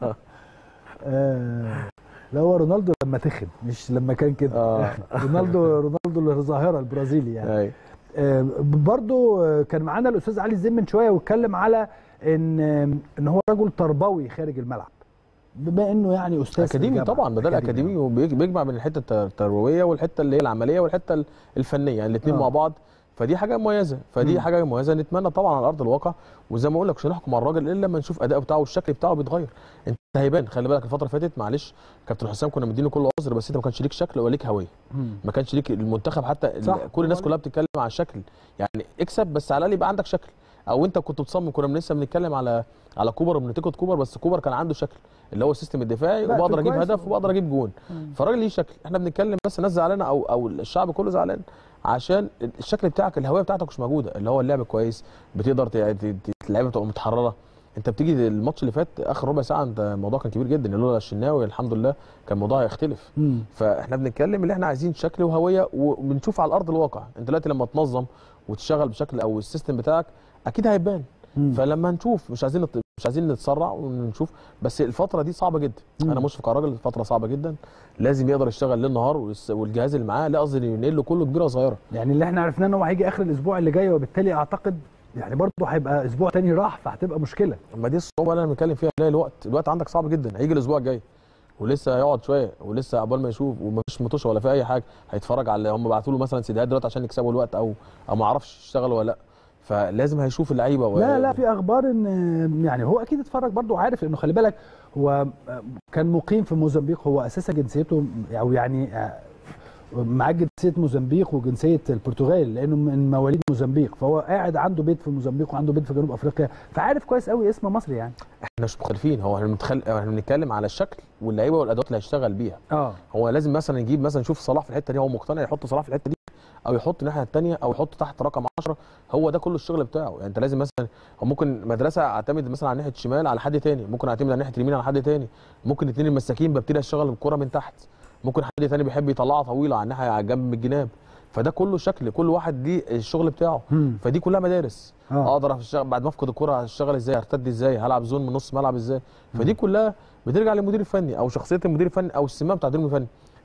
آه، لا هو رونالدو لما تخن مش لما كان كده آه. رونالدو رونالدو الظاهره البرازيلي يعني أيوة. آه، برضو آه، كان معانا الاستاذ علي الزين من شويه واتكلم على ان آه، ان هو رجل تربوي خارج الملعب بما انه يعني استاذ في اكاديمي الجامعة. طبعا بدل اكاديمي وبيجمع بين الحته الت- التربويه والحته اللي هي العمليه والحته ال- الفنيه يعني الاثنين آه. مع بعض فدي حاجه مميزه فدي مم. حاجه مميزه نتمنى طبعا على ارض الواقع وزي ما اقول لك مش هنحكم على الراجل الا لما نشوف اداؤه بتاعه والشكل بتاعه بيتغير انت هيبان خلي بالك الفتره اللي فاتت معلش كابتن حسام كنا مدينه كل عذر بس انت ما كانش ليك شكل ولا ليك هويه مم. ما كانش ليك المنتخب حتى ال- صح، كل الناس برافو كلها بتتكلم على الشكل يعني اكسب بس على الاقل يبقى عندك شكل او انت كنت بتصمم كنا لسه بنتكلم على على كوبر وبننتقد كوبر بس كوبر كان عنده شكل اللي هو السيستم الدفاعي لا، وبقدر كان اجيب كويس. هدف وبقدر اجيب جون مم. فالراجل ليه شكل احنا بنتكلم بس الناس زعلانه او او الشعب كله زعلان عشان الشكل بتاعك الهويه بتاعتك مش موجوده اللي هو اللعب كويس بتقدر ت- ت- ت- اللعيبه بتبقى متحرره انت بتيجي الماتش اللي فات اخر ربع ساعه انت الموضوع كان كبير جدا لولا الشناوي الحمد لله كان الموضوع هيختلف مم. فاحنا بنتكلم اللي احنا عايزين شكل وهويه وبنشوف على ارض الواقع انت دلوقتي لما تنظم وتشتغل بشكل او السيستم بتاعك اكيد هيبان مم. فلما نشوف مش عايزين نط... مش عايزين نتسرع ونشوف بس الفتره دي صعبه جدا مم. انا مشفق على الراجل الفتره صعبه جدا لازم يقدر يشتغل ليل نهار والس- والجهاز اللي معاه لا قصدي ينقل له كله كبيره وصغيره يعني اللي احنا عرفناه ان هو هيجي اخر الاسبوع اللي جاي وبالتالي اعتقد يعني برضه هيبقى اسبوع تاني راح فهتبقى مشكله اما دي الصعوبه اللي انا بنتكلم فيها لا الوقت الوقت عندك صعب جدا هيجي الاسبوع الجاي ولسه هيقعد شويه ولسه عقبال ما يشوف ومفيش مطوشه ولا في اي حاجه هيتفرج على هم بعتوا له مثلا سيديهات دلوقتي عشان يكسبوا الوقت او او ما يعرفش يشتغل ولا لا فلازم هيشوف اللعيبه و- لا لا في اخبار ان يعني هو اكيد اتفرج برضه عارف لانه خلي بالك هو كان مقيم في موزمبيق هو اساسا جنسيته او يعني معاه جنسيه موزمبيق وجنسيه البرتغال لانه من مواليد موزمبيق فهو قاعد عنده بيت في موزمبيق وعنده بيت في جنوب افريقيا فعارف كويس قوي اسم مصر يعني احنا مش مختلفين هو احنا بنتخل... احنا بنتكلم على الشكل واللعيبه والادوات اللي هيشتغل بيها اه هو لازم مثلا يجيب مثلا يشوف صلاح في الحته دي هو مقتنع يحط صلاح في الحته دي او يحط الناحيه الثانيه او يحط تحت رقم 10 هو ده كله الشغل بتاعه يعني انت لازم مثلا هو ممكن مدرسه اعتمد مثلا على ناحيه الشمال على حد تاني ممكن اعتمد على ناحيه اليمين على حد تاني ممكن الاثنين المساكين ببتدي اشتغل الكره من تحت ممكن حد تاني بيحب يطلعها طويله على الناحيه على جنب من الجناب فده كله شكل كل واحد ليه الشغل بتاعه مم. فدي كلها مدارس آه. اقدر أشتغل بعد ما افقد الكره هشتغل ازاي هرتد ازاي هلعب زون من نص ملعب ازاي فدي كلها بترجع للمدير الفني او شخصيه المدير الفني او السمات بتاع المدير الفني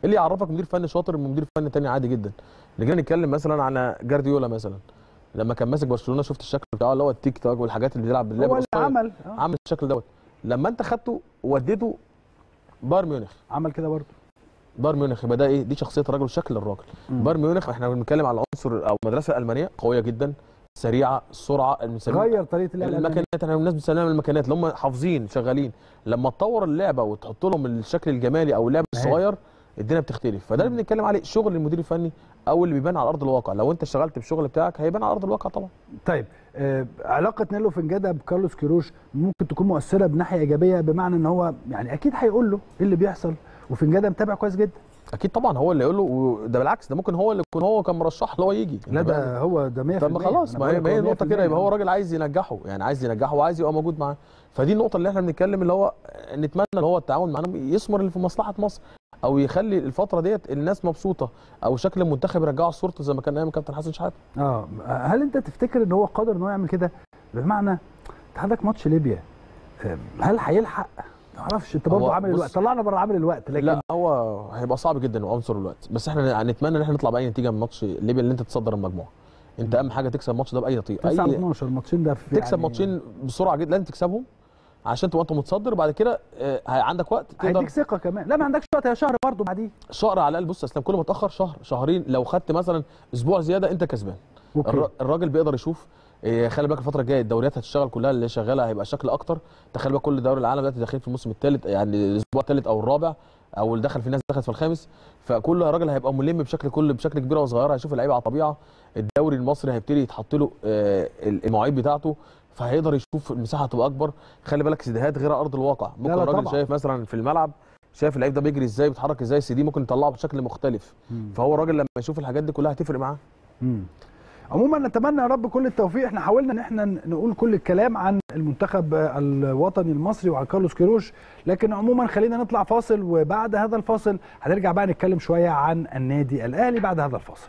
اللي يعرفك مدير فني شاطر من مدير فني تاني عادي جدا نيجي نتكلم مثلا على جارديولا مثلا لما كان ماسك برشلونه شفت الشكل بتاعه اللي هو التيك توك والحاجات اللي بيلعب باللعب هو اللي القصير. عمل آه. عامل الشكل دوت لما انت خدته وديته بايرن ميونخ عمل كده برضه بايرن ميونخ يبقى ده ايه دي شخصيه الراجل وشكل الراجل مم. بايرن ميونخ احنا بنتكلم على العنصر او المدرسه الالمانيه قويه جدا سريعه السرعه المسلمين غير طريقه اللعب الألماني. المكانات احنا الناس بتسميها المكانات اللي هم حافظين شغالين لما تطور اللعبه وتحط لهم الشكل الجمالي او اللعب أهي. الصغير الدنيا بتختلف فده اللي بنتكلم عليه شغل المدير الفني او اللي بيبان على ارض الواقع لو انت اشتغلت بالشغل بتاعك هيبان على ارض الواقع طبعا طيب آه علاقه نيلو فنجاده بكارلوس كيروش ممكن تكون مؤثره بناحيه ايجابيه بمعنى ان هو يعني اكيد هيقول له ايه اللي بيحصل وفنجاده متابع كويس جدا اكيد طبعا هو اللي يقول له وده بالعكس ده ممكن هو اللي يكون هو كان مرشح اللي هو يجي لا انت بقى- ده هو ده 100% طب ما خلاص أنا ما هي بقول ما هي لك هو النقطه كده 100% يبقى هو راجل عايز ينجحه يعني عايز ينجحه وعايز يبقى موجود معاه فدي النقطه اللي احنا بنتكلم اللي هو نتمنى اللي هو التعاون معانا يثمر اللي في مصلحه مصر او يخلي الفتره ديت الناس مبسوطه او شكل المنتخب يرجعه صورته زي ما كان ايام كابتن حسن شحاته اه هل انت تفتكر ان هو قادر ان هو يعمل كده بمعنى انت عندك ماتش ليبيا آه، هل هيلحق ما اعرفش انت برضه هو عامل بص- الوقت طلعنا بره عامل الوقت لكن لا هو هيبقى صعب جدا وعنصر الوقت بس احنا نتمنى ان احنا نطلع باي نتيجه من ماتش ليبيا اللي انت تصدر المجموعه انت اهم حاجه تكسب الماتش ده باي طريقه 9 اي 12 الماتشين ده في تكسب يعني- ماتشين بسرعه جدا لازم تكسبهم عشان تبقى انت متصدر بعد كده آه، هي- عندك وقت تقدر هيديك ثقه كمان لا ما عندكش وقت هي شهر برضه بعديه شهر على الاقل بص يا اسلام كل ما تاخر شهر شهرين لو خدت مثلا اسبوع زياده انت كسبان اوكي الر- الراجل بيقدر يشوف إيه، خلي بالك الفتره الجايه الدوريات هتشتغل كلها اللي شغاله هيبقى شكل اكتر تخيل بقى كل دوري العالم دلوقتي داخلين في الموسم الثالث يعني الاسبوع الثالث او الرابع او اللي دخل في ناس دخلت في الخامس فكل راجل هيبقى ملم بشكل كل بشكل كبير وصغير هيشوف اللعيبه على طبيعه الدوري المصري هيبتدي يتحط له آه، المواعيد بتاعته فهيقدر يشوف المساحه هتبقى اكبر خلي بالك سيديهات غير ارض الواقع ممكن لا الراجل طبعا. شايف مثلا في الملعب شايف اللعيب ده بيجري ازاي بيتحرك ازاي السي دي ممكن يطلعه بشكل مختلف مم. فهو الراجل لما يشوف الحاجات دي كلها هتفرق معاه مم. عموما نتمنى يا رب كل التوفيق احنا حاولنا ان احنا نقول كل الكلام عن المنتخب الوطني المصري وعن كارلوس كيروش لكن عموما خلينا نطلع فاصل وبعد هذا الفاصل هنرجع بقى نتكلم شويه عن النادي الاهلي بعد هذا الفاصل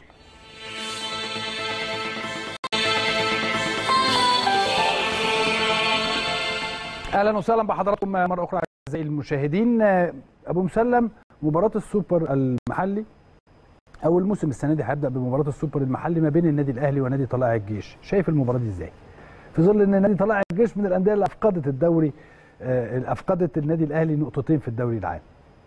اهلا وسهلا بحضراتكم مره اخرى اعزائي المشاهدين ابو مسلم مباراه السوبر المحلي اول موسم السنه دي هيبدا بمباراه السوبر المحلي ما بين النادي الاهلي ونادي طلائع الجيش شايف المباراه دي ازاي في ظل ان نادي طلائع الجيش من الانديه اللي افقدت الدوري آه، اللي افقدت النادي الاهلي نقطتين في الدوري العام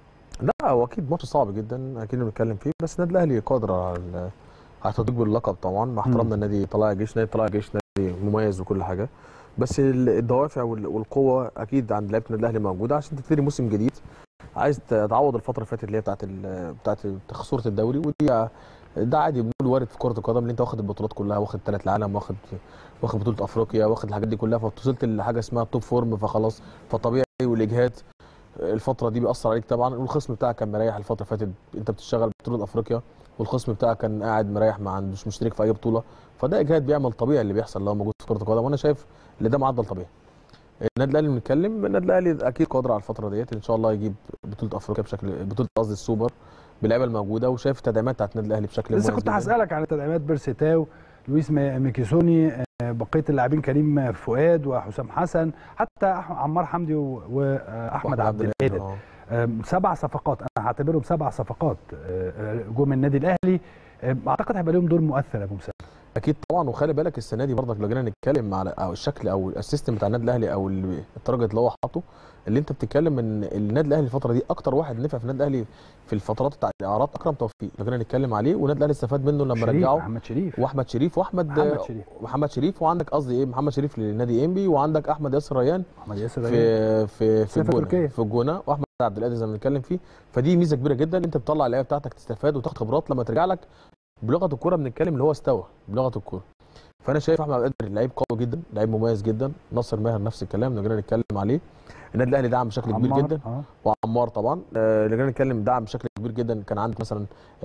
لا هو اكيد ماتش صعب جدا اكيد بنتكلم فيه بس النادي الاهلي قادر على ال- على التتويج باللقب طبعا مع احترامنا النادي طلائع الجيش نادي طلائع الجيش نادي مميز وكل حاجه بس ال- الدوافع وال- والقوه اكيد عند لعيبه النادي الاهلي موجوده عشان تبتدي موسم جديد عايز تعوض الفتره اللي فاتت اللي هي بتاعت ال- بتاعت خسوره الدوري ودي ده عادي بنقول وارد في كره القدم اللي انت واخد البطولات كلها واخد ثلاث العالم واخد واخد بطوله افريقيا واخد الحاجات دي كلها فوصلت لحاجه اسمها توب فورم فخلاص فطبيعي والاجهاد الفتره دي بيأثر عليك طبعا والخصم بتاعك كان مريح الفتره اللي فاتت انت بتشتغل بطوله افريقيا والخصم بتاعك كان قاعد مريح ما عندوش مشترك في اي بطوله فده اجهاد بيعمل طبيعي اللي بيحصل اللي هو موجود في كره القدم وانا شايف ان ده معدل طبيعي النادي الاهلي بنتكلم النادي الاهلي اكيد قادر على الفتره ديت ان شاء الله يجيب بطوله افريقيا بشكل بطوله قصدي السوبر باللعيبه الموجوده وشايف التدعيمات بتاعت النادي الاهلي بشكل لسه مميز كنت جداً. هسالك عن التدعيمات بيرسيتاو لويس مي- ميكيسوني آه، بقيه اللاعبين كريم فؤاد وحسام حسن حتى أح- عمار حمدي و- واحمد عبد القادر آه. آم، سبع صفقات انا هعتبرهم سبع صفقات آه، آه، جم النادي الاهلي آم، اعتقد هيبقى لهم دور مؤثر يا ابو مسلم اكيد طبعا وخلي بالك السنه دي برضك لو جينا نتكلم على او الشكل او السيستم بتاع النادي الاهلي او ال- التارجت اللي هو حاطه اللي انت بتتكلم ان النادي الاهلي الفتره دي اكتر واحد نفع في النادي الاهلي في الفترات بتاع الاعارات اكرم توفيق لو جينا نتكلم عليه والنادي الاهلي استفاد منه لما شريف رجعه محمد شريف واحمد شريف واحمد محمد شريف. محمد شريف وعندك قصدي ايه محمد شريف لنادي انبي وعندك احمد ياسر ريان محمد ياسر ريان. في في في مسافة تركيا. الجونه في الجونه واحمد عبد القادر زي ما بنتكلم فيه فدي ميزه كبيره جدا انت بتطلع اللعيبه بتاعتك تستفاد وتاخد خبرات لما ترجع لك بلغه الكوره بنتكلم اللي هو استوى بلغه الكوره فانا شايف احمد عبد القادر لعيب قوي جدا لعيب مميز جدا ناصر ماهر نفس الكلام لو جينا نتكلم عليه النادي الاهلي دعم بشكل كبير عمار، جدا اه وعمار طبعا آه، لو جينا نتكلم دعم بشكل كبير جدا كان عندك مثلا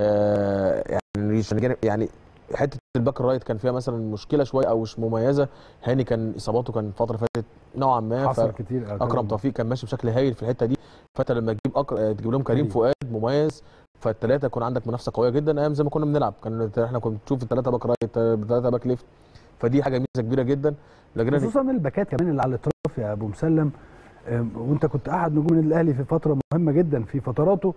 آه، يعني عشان جانب- يعني حته الباك الرايت كان فيها مثلا مشكله شويه او مش مميزه هاني كان اصاباته كان الفتره اللي فاتت نوعا ما حصل كتير آه، اكرم كلام. توفيق كان ماشي بشكل هايل في الحته دي فانت لما تجيب أكر... تجيب لهم كريم كريم. فؤاد مميز فالثلاثه يكون عندك منافسه قويه جدا ايام زي ما كنا بنلعب كان احنا كنا بنشوف الثلاثه باك رايت الثلاثه باك ليفت فدي حاجه ميزه كبيره جدا لكن خصوصا الباكات كمان اللي على الاطراف يا ابو مسلم آم، وانت كنت احد نجوم النادي الاهلي في فتره مهمه جدا في فتراته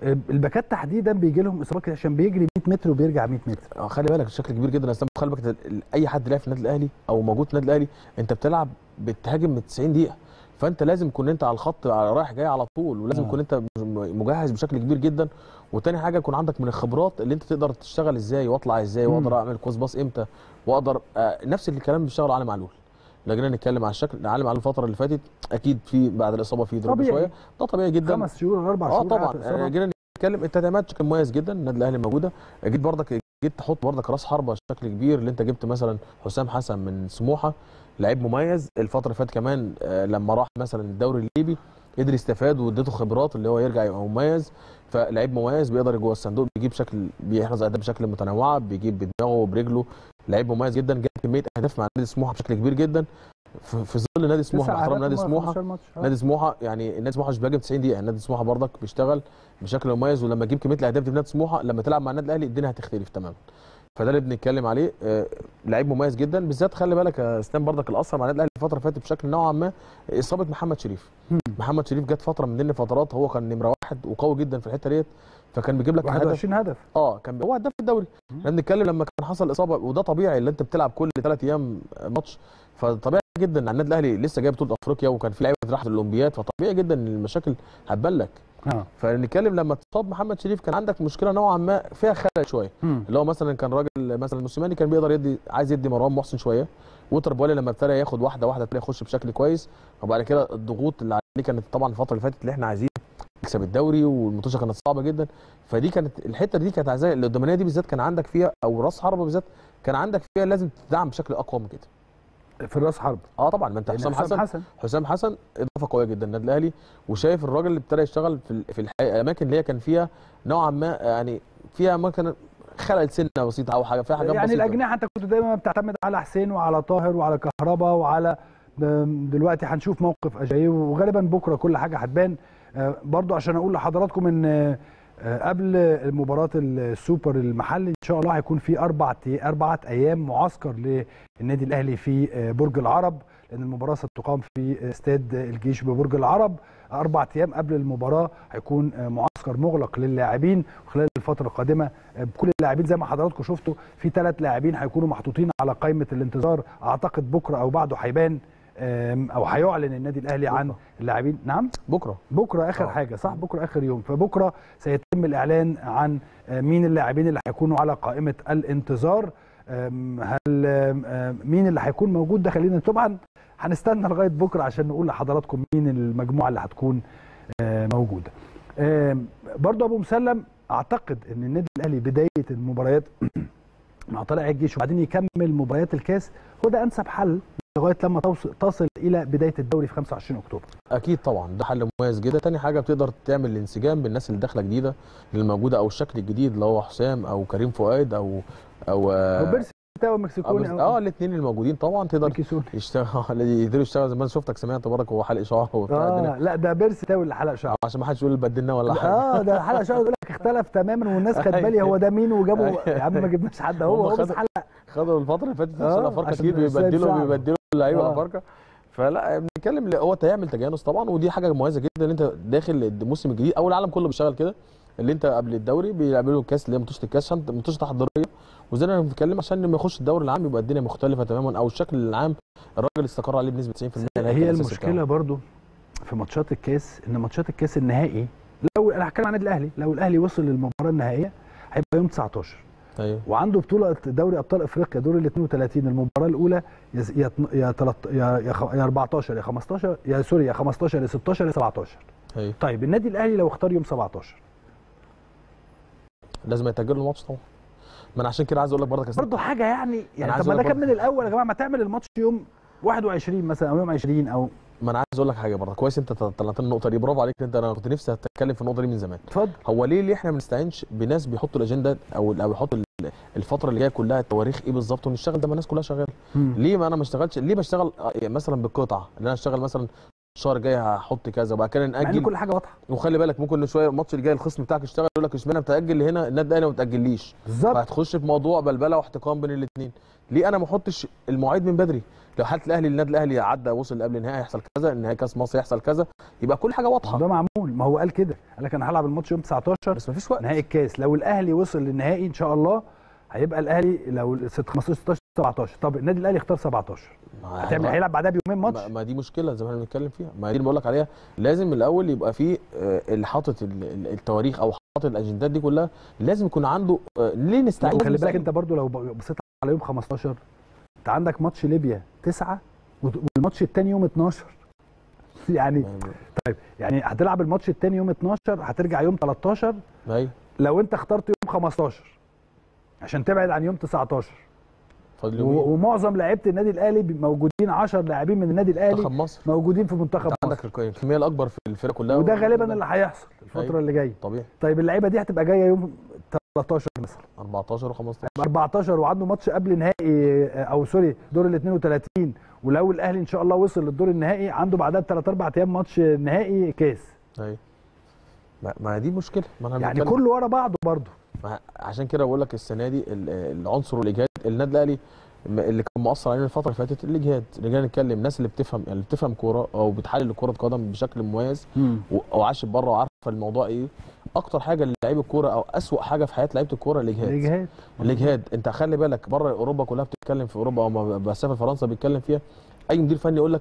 آه، الباكات تحديدا بيجي لهم اصابات كده عشان بيجري 100 متر وبيرجع 100 متر آه، خلي بالك الشكل كبير جدا يا اسلام خلي بالك ال- اي حد لعب في النادي الاهلي او موجود في النادي الاهلي انت بتلعب بتهاجم من 90 دقيقه فانت لازم تكون انت على الخط على رايح جاي على طول ولازم آه. تكون انت م- مجهز بشكل كبير جدا وتاني حاجه يكون عندك من الخبرات اللي انت تقدر تشتغل ازاي واطلع ازاي مم. واقدر اعمل كويس باص امتى واقدر آه نفس الكلام بيشتغل علي معلول لو جينا نتكلم على الشكل علي معلول الفتره اللي فاتت اكيد في بعد الاصابه في دروب طبيعي. شويه ده طبيعي جدا خمس شهور ولا اربع اه شهور طبعا قاعد في إصابة. آه، جينا نتكلم التدعيمات كان مميز جدا النادي الاهلي موجوده جيت برضك جيت تحط برضك راس حربه بشكل كبير اللي انت جبت مثلا حسام حسن من سموحه لعيب مميز الفتره اللي فاتت كمان آه، لما راح مثلا الدوري الليبي قدر يستفاد واديته خبرات اللي هو يرجع يبقى مميز فلعيب مميز بيقدر جوه الصندوق بيجيب بشكل بيحرز اهداف بشكل متنوعه بيجيب بدماغه وبرجله لعيب مميز جدا جاب كميه اهداف مع نادي سموحه بشكل كبير جدا في في ظل نادي سموحه تسع باحترام أهداف نادي وما سموحه 15 ماتش. آه. نادي سموحه يعني نادي سموحه مش بيهاجم 90 دقيقه نادي سموحه برضك بيشتغل بشكل مميز ولما تجيب كميه الاهداف دي في نادي سموحه لما تلعب مع النادي الاهلي الدنيا هتختلف تماما فده اللي بنتكلم عليه آه، لعيب مميز جدا بالذات خلي بالك يا اسلام برضك الاثر مع النادي الاهلي الفتره اللي فاتت بشكل نوعا ما اصابه محمد شريف مم. محمد شريف جت فتره من ضمن الفترات هو كان نمره واحد وقوي جدا في الحته ديت فكان بيجيب لك هدف 21 هدف اه كان هو هداف الدوري مم. احنا بنتكلم لما كان حصل اصابه وده طبيعي اللي انت بتلعب كل ثلاث ايام ماتش فطبيعي جدا ان النادي الاهلي لسه جايب بطوله افريقيا وكان في لعيبه راحت الاولمبياد فطبيعي جدا ان المشاكل هتبان لك اه فنتكلم لما تصاب محمد شريف كان عندك مشكله نوعا ما فيها خلل شويه مم. اللي هو مثلا كان راجل مثلا موسيماني كان بيقدر يدي عايز يدي مروان محسن شويه وتر بوالي لما ابتدى ياخد واحده واحده ابتدى يخش بشكل كويس وبعد كده الضغوط اللي عليه كانت طبعا الفتره اللي فاتت اللي احنا عايزين نكسب الدوري والمطوشه كانت صعبه جدا فدي كانت الحته دي كانت عايزاها اللي قدامانيه دي بالذات كان عندك فيها او راس حربه بالذات كان عندك فيها لازم تدعم بشكل اقوى من كده في الراس حرب اه طبعا ما انت لأن حسام حسن حسن حسام حسن اضافه قويه جدا النادي الاهلي وشايف الراجل اللي ابتدى يشتغل في ال- في الح- الاماكن اللي هي كان فيها نوعا ما يعني فيها ممكن خلل سنه بسيطه او حاجه فيها حاجات يعني بسيطه الاجنحه انت كنت دايما بتعتمد على حسين وعلى طاهر وعلى كهربا وعلى ب- دلوقتي هنشوف موقف اجاييه وغالبا بكره كل حاجه هتبان آه، برضو عشان اقول لحضراتكم ان آه، آه، قبل مباراه السوبر المحلي ان شاء الله هيكون في اربع اربعه ايام معسكر للنادي الاهلي في آه، برج العرب لان المباراه ستقام في استاد الجيش ببرج العرب اربع ايام قبل المباراه هيكون آه، معسكر مغلق للاعبين خلال الفتره القادمه آه، بكل اللاعبين زي ما حضراتكم شفتوا في ثلاث لاعبين هيكونوا محطوطين على قائمه الانتظار اعتقد بكره او بعده هيبان آم، او هيعلن النادي الاهلي عن بكرة. اللاعبين نعم بكره بكره اخر آه. حاجه صح بكره اخر يوم فبكره سيتم الاعلان عن آه، مين اللاعبين اللي هيكونوا على قائمه الانتظار آم، هل آم، آم، مين اللي هيكون موجود ده خلينا طبعا هنستنى لغايه بكره عشان نقول لحضراتكم مين المجموعه اللي هتكون آه، موجوده آم، برضو ابو مسلم اعتقد ان النادي الاهلي بدايه المباريات مع طلائع الجيش وبعدين يكمل مباريات الكاس هو ده انسب حل لغايه لما توصل تصل الى بدايه الدوري في 25 اكتوبر اكيد طبعا ده حل مميز جدا تاني حاجه بتقدر تعمل الانسجام بالناس اللي داخله جديده اللي موجوده او الشكل الجديد اللي هو حسام او كريم فؤاد او او او بيرسي تاو اه, مكسيكوني بس- آه الاثنين الموجودين طبعا تقدر ميكيسوني يشتغل يقدروا يشتغل زي ما أنا شفتك سمعت برك هو حلق شعر وبتاع اه الدنيا لا ده بيرسي تاو اللي حلق شعره عشان ما حدش يقول بدلنا ولا حاجه اه ده حلق شعره يقول لك اختلف تماما والناس خد بالي هو ده مين وجابوا يا عم ما جبناش حد هو هم هو بس خدوا- حلق خدوا الفتره اللي فاتت آه، عشان الافارقه عشان كتير سايب بيبدلوا شعره. بيبدلوا اللعيبه آه. الافارقه فلا بنتكلم ل- هو هيعمل تجانس طبعا ودي حاجه مميزه جدا ان انت داخل الموسم الجديد او العالم كله بيشتغل كده اللي انت قبل الدوري بيعملوا الكاس اللي هي ماتشات الكاس عشان ماتشات تحضيريه وزي ما بنتكلم عشان لما يخش الدوري العام يبقى الدنيا مختلفه تماما او الشكل العام الراجل استقر عليه بنسبه 90% الهيكل هي الأساسي المشكله بتاعه. برضو في ماتشات الكاس ان ماتشات الكاس النهائي لو انا هتكلم عن النادي الاهلي لو الاهلي وصل للمباراه النهائيه هيبقى يوم 19 ايوه وعنده بطوله دوري ابطال افريقيا دور ال 32 المباراه الاولى يا ز- يا اتن- يا تلت- يا يا خ- يا 14 يا 15 يا سوري يا 15 يا 16 يا 17 ايوه طيب النادي الاهلي لو اختار يوم 17 لازم يتاجلوا الماتش طبعا ما انا عشان كده عايز اقول لك برضك يا سيدي، برضه حاجه يعني يعني عايز طب ما أقول ده لك كان من الاول يا جماعه ما تعمل الماتش يوم 21 مثلا او يوم 20 او ما انا عايز اقول لك حاجه برضه كويس انت طلعت لنا النقطه دي برافو عليك انت انا كنت نفسي اتكلم في النقطه دي من زمان اتفضل هو ليه ليه احنا ما بنستعينش بناس بيحطوا الاجنده او او بيحطوا ال- الفتره اللي جايه كلها التواريخ ايه بالظبط ونشتغل ده ما الناس كلها شغاله ليه ما انا ما اشتغلش ليه بشتغل آه، يعني مثلا بالقطعه ان انا اشتغل مثلا الشهر الجاي هحط كذا وبعد كده مع ان ناجل كل حاجه واضحه وخلي بالك ممكن شويه الماتش اللي جاي الخصم بتاعك يشتغل يقول لك اشمعنى بتاجل هنا النادي الاهلي ما بتاجليش بالظبط فهتخش في موضوع بلبله واحتقان بين الاثنين ليه انا ما احطش المواعيد من بدري لو حاله الاهلي النادي الاهلي عدى وصل قبل النهائي هيحصل كذا النهائي كاس مصر يحصل كذا يبقى كل حاجه واضحه ده معمول ما هو قال كده قال لك انا هلعب الماتش يوم 19 بس مفيش وقت نهائي الكاس لو الاهلي وصل للنهائي ان شاء الله هيبقى الاهلي لو 15 16 17 طب النادي الاهلي اختار 17 ما- هتعمل هيلعب بعدها بيومين ماتش ما, ما دي مشكله زي ما احنا بنتكلم فيها ما دي اللي بقول لك عليها لازم الاول يبقى في آه، اللي حاطط ال- ال- التواريخ او حاطط الاجندات دي كلها لازم يكون عنده آه، ليه نستعين خلي بالك بالمستقبل؟ انت برضو لو بصيت على يوم 15 انت عندك ماتش ليبيا 9 والماتش الثاني يوم 12 يعني طيب يعني هتلعب الماتش الثاني يوم 12 هترجع يوم 13 ايوه لو انت اخترت يوم 15 عشان تبعد عن يوم 19 فاضل و- يومين ومعظم لعيبه النادي الاهلي بي- موجودين 10 لاعبين من النادي منتخب الاهلي مصر موجودين في منتخب انت مصر عندك الك- الكميه الاكبر في الفرقه كلها وده و- غالبا اللي هيحصل الفتره أيوة. اللي جايه طبيعي طيب اللعيبه دي هتبقى جايه يوم 13 مثلا 14 و15 14 وعنده ماتش قبل نهائي او سوري دور ال 32 ولو الاهلي ان شاء الله وصل للدور النهائي عنده بعدها بثلاث اربع ايام ماتش نهائي كاس ايوه ما- ما دي مشكله ما انا يعني بنتكلم. كله ورا بعضه برضه ما- عشان كده بقول لك السنه دي ال- العنصر والاجهاد النادي الاهلي م- اللي كان مؤثر علينا الفتره اللي فاتت الاجهاد رجعنا نتكلم الناس اللي بتفهم يعني اللي بتفهم كوره او بتحلل كره قدم بشكل مميز و- او عاشت بره وعارفه الموضوع ايه اكتر حاجه للعيب الكوره او اسوأ حاجه في حياه لعيبه الكوره الاجهاد الاجهاد الاجهاد انت خلي بالك بره اوروبا كلها بتتكلم في اوروبا او ما بسافر فرنسا بيتكلم فيها اي مدير فني يقول لك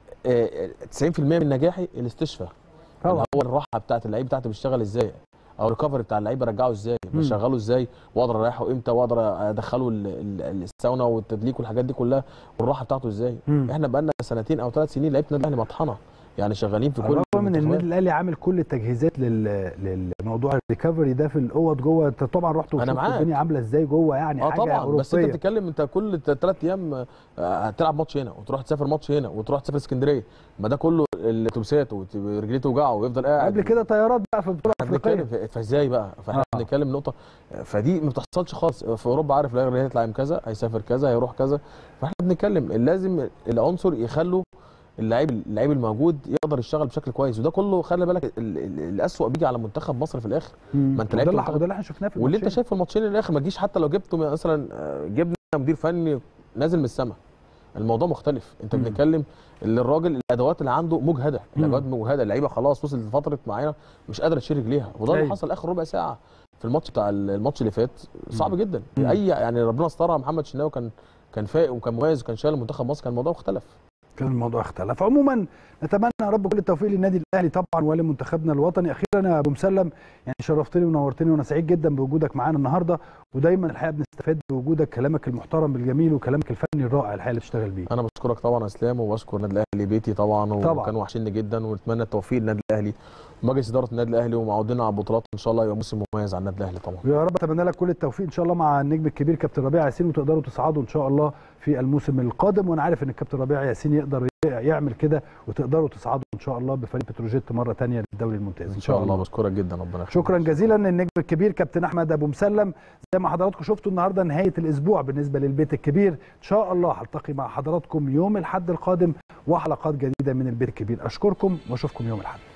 آه، 90% من نجاحي الاستشفاء طبعا اللي هو الراحه بتاعت اللعيب بتاعتي بيشتغل ازاي او الريكفري بتاع اللعيب ارجعه ازاي مم. بشغله ازاي واقدر اريحه امتى واقدر ادخله ال- ال- الساونا والتدليك والحاجات دي كلها والراحه بتاعته ازاي مم. احنا بقالنا سنتين او ثلاث سنين لعيبه النادي الاهلي مطحنه يعني شغالين في كل رغم ان المنتخبات. النادي الاهلي عامل كل التجهيزات لل... للموضوع الريكفري ده في الاوض جوه انت طبعا رحت أنا وشفت معاك. الدنيا عامله ازاي جوه يعني اه حاجه طبعا اوروبيه بس انت بتتكلم انت كل ثلاث ايام آه، هتلعب ماتش هنا وتروح تسافر ماتش هنا وتروح تسافر اسكندريه ما ده كله الاتوبيسات ورجليه توجعه ويفضل قاعد قبل كده طيارات بقى في بطوله احنا افريقيه بنتكلم في- فازاي بقى فاحنا آه. بنتكلم نقطه فدي ما بتحصلش خالص في اوروبا عارف لا هيطلع يوم كذا هيسافر كذا هيروح كذا فاحنا بنتكلم لازم العنصر يخلوا اللعيب اللعيب الموجود يقدر يشتغل بشكل كويس وده كله خلي بالك ال- ال- الاسوأ بيجي على منتخب مصر في الاخر ما انت وده لعبت اللي منتخب- وده اللي احنا شفناه في واللي انت الماتشين. شايف في الماتشين الاخر ما تجيش حتى لو جبته مثلا آه، جبنا مدير فني نازل من السماء الموضوع مختلف انت مم. بنتكلم اللي الراجل الادوات اللي عنده مجهده مم. الادوات مجهده اللعيبه خلاص وصلت لفتره معينه مش قادره تشيل رجليها وده اللي أيوة. حصل اخر ربع ساعه في الماتش بتاع الماتش اللي فات صعب مم. جدا مم. اي يعني ربنا استرها محمد شناوي كان كان فايق وكان مميز وكان شايل منتخب مصر كان الموضوع اختلف كان الموضوع اختلف عموما نتمنى يا رب كل التوفيق للنادي الاهلي طبعا ولمنتخبنا الوطني اخيرا يا ابو مسلم يعني شرفتني ونورتني وانا سعيد جدا بوجودك معانا النهارده ودايما الحقيقه بنستفاد بوجودك كلامك المحترم الجميل وكلامك الفني الرائع الحقيقه اللي بتشتغل بيه انا بشكرك طبعا يا اسلام وبشكر النادي الاهلي بيتي طبعا طبعاً. وكانوا وحشيني جدا ونتمنى التوفيق للنادي الاهلي ومجلس اداره النادي الاهلي ومعودنا على البطولات ان شاء الله يبقى موسم مميز على النادي الاهلي طبعا ويا رب اتمنى لك كل التوفيق ان شاء الله مع النجم الكبير كابتن ربيع ياسين وتقدروا تصعدوا ان شاء الله في الموسم القادم وانا عارف ان الكابتن ربيع ياسين يقدر يعمل كده وتقدروا تصعدوا ان شاء الله بفريق بتروجيت مره ثانيه للدوري الممتاز ان شاء الله بشكرك جدا ربنا يخليك شكرا جزيلا النجم الكبير كابتن احمد ابو مسلم زي ما حضراتكم شفتوا النهارده نهايه الاسبوع بالنسبه للبيت الكبير ان شاء الله هلتقي مع حضراتكم يوم الاحد القادم وحلقات جديده من البيت الكبير اشكركم واشوفكم يوم الاحد